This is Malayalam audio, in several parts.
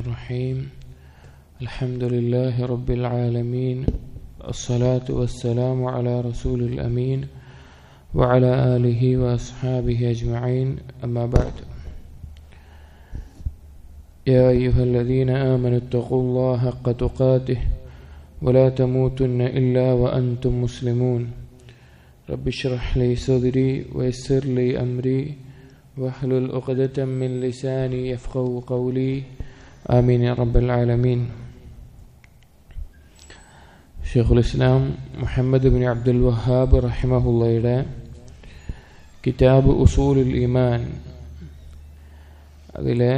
الرحيم الحمد لله رب العالمين الصلاة والسلام على رسول الأمين وعلى آله وأصحابه أجمعين أما بعد يا أيها الذين آمنوا اتقوا الله حق تقاته ولا تموتن إلا وأنتم مسلمون رب اشرح لي صدري ويسر لي أمري واحلل عقدة من لساني يفقه قولي آمين يا رب العالمين ഷെയ്ഖുൽ ഇസ്ലാം മുഹമ്മദ് ബിൻ അബ്ദുൽ വഹാബ് റഹിമഹുള്ളയുടെ കിതാബ് ഉസൂലുൽ ഇമാൻ അതിലെ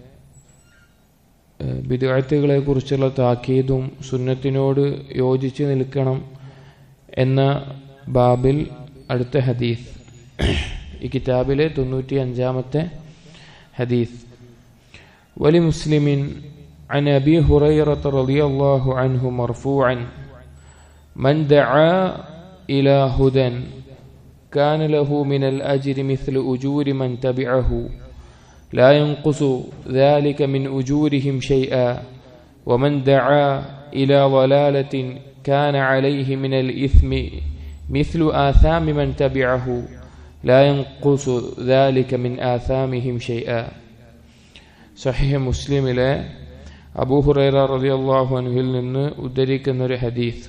വിദ്യാർത്ഥികളെ കുറിച്ചുള്ള താക്കീതും സുന്നത്തിനോട് യോജിച്ച് നിൽക്കണം എന്ന ബാബിൽ അടുത്ത ഹദീസ് ഈ കിതാബിലെ തൊണ്ണൂറ്റി അഞ്ചാമത്തെ ഹദീസ് വലി മുസ്ലിമിൻ عن أبي هريرة رضي الله عنه مرفوعا من دعا إلى هدى كان له من الأجر مثل أجور من تبعه لا ينقص ذلك من أجورهم شيئا ومن دعا إلى ضلالة كان عليه من الإثم مثل آثام من تبعه لا ينقص ذلك من آثامهم شيئا صحيح مسلم له അബൂ ഹുറൈറ റളിയല്ലാഹു അൻഹുവിൽ നിന്ന് ഉദ്ധരിക്കുന്ന ഒരു ഹദീസ്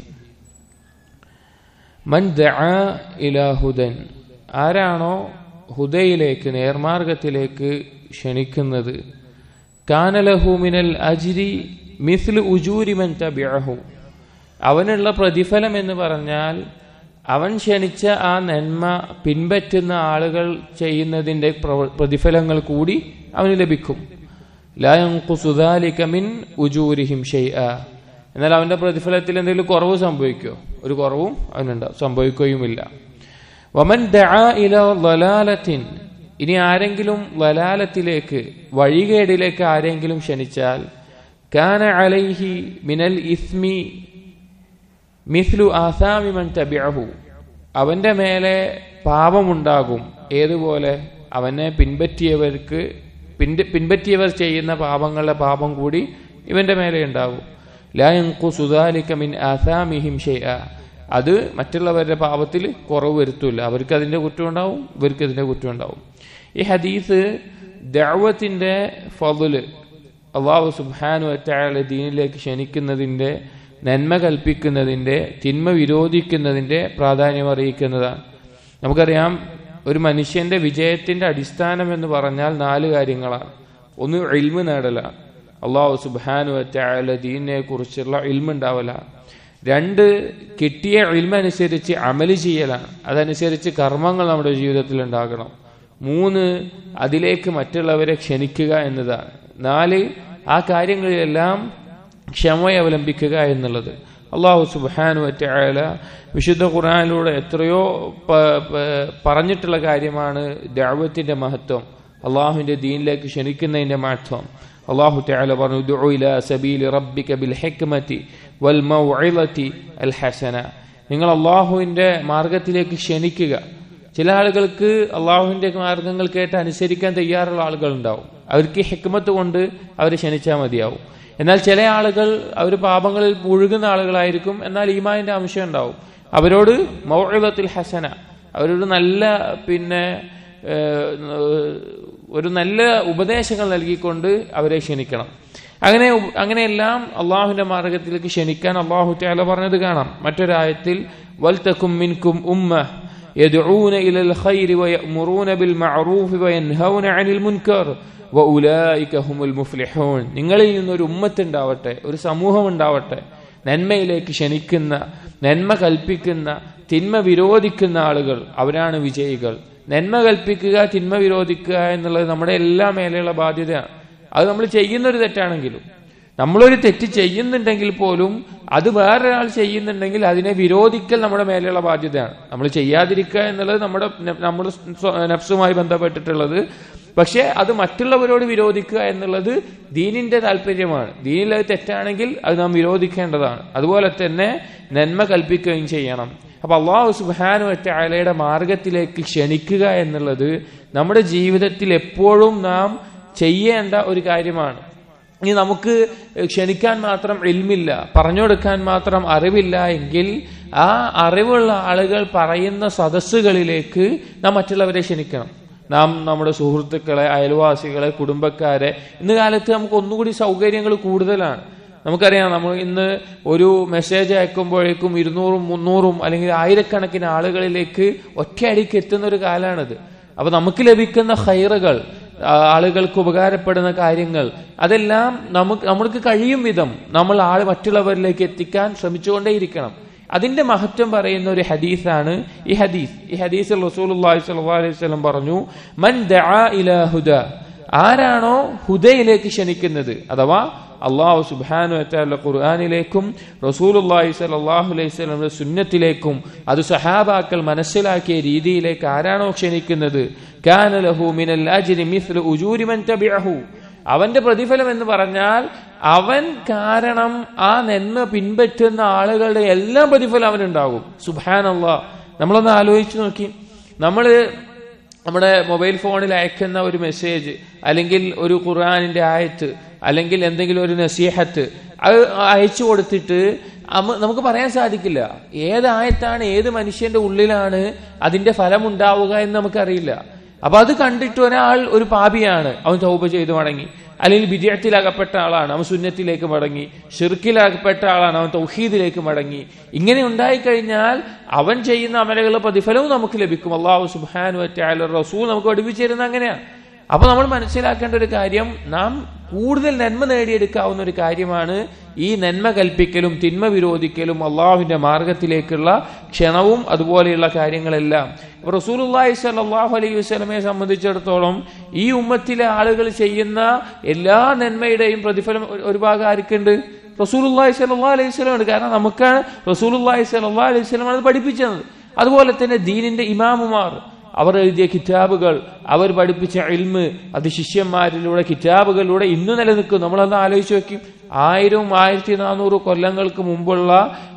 മൻ ദഅ ഇലാ ഹുദൻ ആരാണോ ഹുദയിലേക്ക് നേർമാർഗത്തിലേക്ക് ക്ഷണിക്കുന്നത് കാനലഹു മിനൽ അജ്രി മിസ്ലു ഉജൂരി മൻ തബിഅഹു അവനുള്ള പ്രതിഫലം എന്ന് പറഞ്ഞാൽ അവൻ ക്ഷണിച്ച ആ നന്മ പിൻപറ്റുന്ന ആളുകൾ ചെയ്യുന്നതിൻ്റെ പ്രതിഫലങ്ങൾ കൂടി അവന് ലഭിക്കും മിൻ ഉജൂരിഹിം ഷെയ്അ എന്നാൽ അവന്റെ പ്രതിഫലത്തിൽ എന്തെങ്കിലും കുറവ് സംഭവിക്കോ ഒരു കുറവും അവനുണ്ടാവും സംഭവിക്കുകയുമില്ല വമൻ ലലാലത്തിൻ ഇനി ആരെങ്കിലും ലലാലത്തിലേക്ക് വഴികേടിലേക്ക് ആരെങ്കിലും ക്ഷണിച്ചാൽ കാന അലൈഹി മിനൽ ഇസ്മി മിസ്ലു ആസാമി മൻ തബിഅഹു അവന്റെ മേലെ പാപമുണ്ടാകും ഏതുപോലെ അവനെ പിൻപറ്റിയവർക്ക് പിൻപറ്റിയവർ ചെയ്യുന്ന പാപങ്ങളുടെ പാപം കൂടി ഇവന്റെ മേലെ ഉണ്ടാകും മിൻ ആസാമിഹിം ഷെയ്അ അത് മറ്റുള്ളവരുടെ പാപത്തിൽ കുറവ് വരുത്തില്ല അവർക്ക് അതിന്റെ കുറ്റം ഉണ്ടാവും ഇവർക്ക് അതിന്റെ കുറ്റം ഉണ്ടാവും ഈ ഹദീസ് ദഅവത്തിന്റെ ഫضല് അള്ളാഹു സുബ്ഹാനു വതആല ദീനിലേക്ക് ക്ഷണിക്കുന്നതിന്റെ നന്മ കൽപ്പിക്കുന്നതിന്റെ തിന്മ വിരോധിക്കുന്നതിന്റെ പ്രാധാന്യം അറിയിക്കുന്നതാണ് നമുക്കറിയാം ഒരു മനുഷ്യന്റെ വിജയത്തിന്റെ അടിസ്ഥാനം എന്ന് പറഞ്ഞാൽ നാല് കാര്യങ്ങളാണ് ഒന്ന് ഇൽമ് നേടലാണ് അള്ളാഹു സുബാനു വറ്റായാല ദീനിനെ കുറിച്ചുള്ള ഇൽമുണ്ടാവല രണ്ട് കിട്ടിയ ഇൽമനുസരിച്ച് അമല് ചെയ്യലാണ് അതനുസരിച്ച് കർമ്മങ്ങൾ നമ്മുടെ ജീവിതത്തിൽ ഉണ്ടാകണം മൂന്ന് അതിലേക്ക് മറ്റുള്ളവരെ ക്ഷണിക്കുക എന്നതാണ് നാല് ആ കാര്യങ്ങളിലെല്ലാം ക്ഷമ അവലംബിക്കുക എന്നുള്ളത് അള്ളാഹു സുബാനു വറ്റായാല വിശുദ്ധ ഖുർആാനിലൂടെ എത്രയോ പറഞ്ഞിട്ടുള്ള കാര്യമാണ് ദാവത്തിന്റെ മഹത്വം അള്ളാഹുവിന്റെ ദീനിലേക്ക് ക്ഷണിക്കുന്നതിന്റെ മഹത്വം അള്ളാഹു തആല പറഞ്ഞു സബീലി റബ്ബിക ബിൽ ഹിക്മതി വൽ മൗഇളതി അൽ ഹസന നിങ്ങൾ അള്ളാഹുവിന്റെ മാർഗത്തിലേക്ക് ക്ഷണിക്കുക ചില ആളുകൾക്ക് അള്ളാഹുവിന്റെ മാർഗങ്ങൾ കേട്ട് അനുസരിക്കാൻ തയ്യാറുള്ള ആളുകൾ ഉണ്ടാവും അവർക്ക് ഹിക്മത്ത് കൊണ്ട് അവരെ ക്ഷണിച്ചാൽ മതിയാവും എന്നാൽ ചില ആളുകൾ അവർ പാപങ്ങളിൽ മുഴുകുന്ന ആളുകളായിരിക്കും എന്നാൽ ഈമാനിന്റെ അംശം ഉണ്ടാവും അവരോട് മൗഴത്തിൽ ഹസന അവരോട് നല്ല പിന്നെ ഒരു നല്ല ഉപദേശങ്ങൾ നൽകിക്കൊണ്ട് അവരെ ക്ഷണിക്കണം അങ്ങനെ അങ്ങനെയെല്ലാം അള്ളാഹുവിന്റെ മാർഗത്തിലേക്ക് ക്ഷണിക്കാൻ അള്ളാഹു ടാല പറഞ്ഞത് കാണാം മറ്റൊരായത്തിൽ വൽതക്കും മിൻകും ഉമ്മ يدعون إلى الخير ويأمرون بالمعروف وينهون عن المنكر വഉലായിക ഹുമുൽ മുഫ്ലിഹൂൻ നിങ്ങളിൽ നിന്നൊരു ഉമ്മത്തുണ്ടാവട്ടെ ഒരു സമൂഹം ഉണ്ടാവട്ടെ നന്മയിലേക്ക് ക്ഷണിക്കുന്ന നന്മ കൽപ്പിക്കുന്ന തിന്മ വിരോധിക്കുന്ന ആളുകൾ അവരാണ് വിജയികൾ നന്മ കൽപ്പിക്കുക തിന്മ വിരോധിക്കുക എന്നുള്ളത് നമ്മുടെ എല്ലാ മേലെയുള്ള ബാധ്യതയാണ് അത് നമ്മൾ ചെയ്യുന്നൊരു തെറ്റാണെങ്കിലും നമ്മളൊരു തെറ്റ് ചെയ്യുന്നുണ്ടെങ്കിൽ പോലും അത് വേറൊരാൾ ചെയ്യുന്നുണ്ടെങ്കിൽ അതിനെ വിരോധിക്കൽ നമ്മുടെ മേലെയുള്ള ബാധ്യതയാണ് നമ്മൾ ചെയ്യാതിരിക്കുക എന്നുള്ളത് നമ്മുടെ നമ്മുടെ നഫ്സുമായി ബന്ധപ്പെട്ടിട്ടുള്ളത് പക്ഷെ അത് മറ്റുള്ളവരോട് വിരോധിക്കുക എന്നുള്ളത് ദീനിന്റെ താല്പര്യമാണ് ദീനിൽ അത് തെറ്റാണെങ്കിൽ അത് നാം വിരോധിക്കേണ്ടതാണ് അതുപോലെ തന്നെ നന്മ കൽപ്പിക്കുകയും ചെയ്യണം അപ്പൊ അള്ളാഹു സുബാനു അലയുടെ മാർഗത്തിലേക്ക് ക്ഷണിക്കുക എന്നുള്ളത് നമ്മുടെ ജീവിതത്തിൽ എപ്പോഴും നാം ചെയ്യേണ്ട ഒരു കാര്യമാണ് ഇനി നമുക്ക് ക്ഷണിക്കാൻ മാത്രം ഇൽമില്ല പറഞ്ഞു കൊടുക്കാൻ മാത്രം അറിവില്ല എങ്കിൽ ആ അറിവുള്ള ആളുകൾ പറയുന്ന സദസ്സുകളിലേക്ക് നാം മറ്റുള്ളവരെ ക്ഷണിക്കണം നാം നമ്മുടെ സുഹൃത്തുക്കളെ അയൽവാസികളെ കുടുംബക്കാരെ ഇന്ന് കാലത്ത് നമുക്ക് ഒന്നുകൂടി സൗകര്യങ്ങൾ കൂടുതലാണ് നമുക്കറിയാം നമ്മൾ ഇന്ന് ഒരു മെസ്സേജ് അയക്കുമ്പോഴേക്കും ഇരുന്നൂറും മുന്നൂറും അല്ലെങ്കിൽ ആയിരക്കണക്കിന് ആളുകളിലേക്ക് ഒറ്റയടിക്ക് എത്തുന്ന ഒരു കാലമാണിത് അപ്പൊ നമുക്ക് ലഭിക്കുന്ന ഹൈറുകൾ ആളുകൾക്ക് ഉപകാരപ്പെടുന്ന കാര്യങ്ങൾ അതെല്ലാം നമുക്ക് നമ്മൾക്ക് കഴിയും വിധം നമ്മൾ ആൾ മറ്റുള്ളവരിലേക്ക് എത്തിക്കാൻ ശ്രമിച്ചുകൊണ്ടേയിരിക്കണം അതിന്റെ മഹത്വം പറയുന്ന ഒരു ഹദീസാണ് ഈ ഹദീസ് ഈ ഹദീസിൽ റസൂലുള്ളാഹി സ്വല്ലല്ലാഹു അലൈഹി വസല്ലം പറഞ്ഞു മൻ ദആ ഇലാ ഹുദ ആരാണോ ഹുദയിലേക്ക് ക്ഷണിക്കുന്നത് അഥവാ അള്ളാഹു സുബാനു വറ്റാലുള്ള ഖുർആാനിലേക്കും റസൂലുല്ലാഹി സലാഹു അലൈഹി സ്വലമിന്റെ സുന്നത്തിലേക്കും അത് സഹാബാക്കൾ മനസ്സിലാക്കിയ രീതിയിലേക്ക് ആരാണോ ക്ഷണിക്കുന്നത് കാനലഹു മിനൽ അജ്രി മിസ്ലു ഉജൂരി മൻ തബിഅഹു അവന്റെ പ്രതിഫലം എന്ന് പറഞ്ഞാൽ അവൻ കാരണം ആ നന്മ പിൻപറ്റുന്ന ആളുകളുടെ എല്ലാം പ്രതിഫലം അവനുണ്ടാകും സുബാനല്ലാ നമ്മളൊന്ന് ആലോചിച്ചു നോക്കി നമ്മള് നമ്മുടെ മൊബൈൽ ഫോണിൽ അയക്കുന്ന ഒരു മെസ്സേജ് അല്ലെങ്കിൽ ഒരു ഖുർആാനിന്റെ ആയത്ത് അല്ലെങ്കിൽ എന്തെങ്കിലും ഒരു നസീഹത്ത് അത് അയച്ചു കൊടുത്തിട്ട് നമുക്ക് പറയാൻ സാധിക്കില്ല ഏതായത്താണ് ഏത് മനുഷ്യന്റെ ഉള്ളിലാണ് അതിന്റെ ഫലം ഉണ്ടാവുക എന്ന് നമുക്കറിയില്ല അപ്പൊ അത് കണ്ടിട്ട് ഒരാൾ ഒരു പാപിയാണ് അവൻ തൗബ ചെയ്തു മടങ്ങി അല്ലെങ്കിൽ വിജയത്തിലകപ്പെട്ട ആളാണ് അവൻ സുന്നത്തിലേക്ക് മടങ്ങി ഷിർക്കിലകപ്പെട്ട ആളാണ് അവൻ തൗഹീദിലേക്ക് മടങ്ങി ഇങ്ങനെ ഉണ്ടായിക്കഴിഞ്ഞാൽ അവൻ ചെയ്യുന്ന അമലകളുടെ പ്രതിഫലവും നമുക്ക് ലഭിക്കും അള്ളാഹു സുബാനു അറ്റാല റസൂൽ നമുക്ക് പഠിപ്പിച്ചു തരുന്ന അങ്ങനെയാണ് അപ്പൊ നമ്മൾ മനസ്സിലാക്കേണ്ട ഒരു കാര്യം നാം കൂടുതൽ നന്മ നേടിയെടുക്കാവുന്ന ഒരു കാര്യമാണ് ഈ നന്മ കൽപ്പിക്കലും തിന്മ വിരോധിക്കലും അള്ളാഹുവിന്റെ മാർഗത്തിലേക്കുള്ള ക്ഷണവും അതുപോലെയുള്ള കാര്യങ്ങളെല്ലാം റസൂലുല്ലാഹി സ്വല്ലല്ലാഹു അലൈഹി വസല്ലമയെ സംബന്ധിച്ചിടത്തോളം ഈ ഉമ്മത്തിലെ ആളുകൾ ചെയ്യുന്ന എല്ലാ നന്മയുടെയും പ്രതിഫലം ഒരു ഭാഗം ആർക്കുണ്ട് റസൂലുല്ലാഹി സ്വല്ലല്ലാഹു അലൈഹി വസല്ലം ഉണ്ട് കാരണം നമുക്കാണ് റസൂലുല്ലാഹി സ്വല്ലല്ലാഹു അലൈഹി വസല്ലം അത് പഠിപ്പിച്ചത് അതുപോലെ തന്നെ ദീനിന്റെ ഇമാമുമാർ അവർ എഴുതിയ കിതാബുകൾ അവർ പഠിപ്പിച്ച ഇൽമ് അത് ശിഷ്യന്മാരിലൂടെ കിതാബുകളിലൂടെ ഇന്ന് നിലനിൽക്കും നമ്മളൊന്ന് ആലോചിച്ച് നോക്കി ആയിരവും ആയിരത്തി നാനൂറ് കൊല്ലങ്ങൾക്ക് മുമ്പുള്ള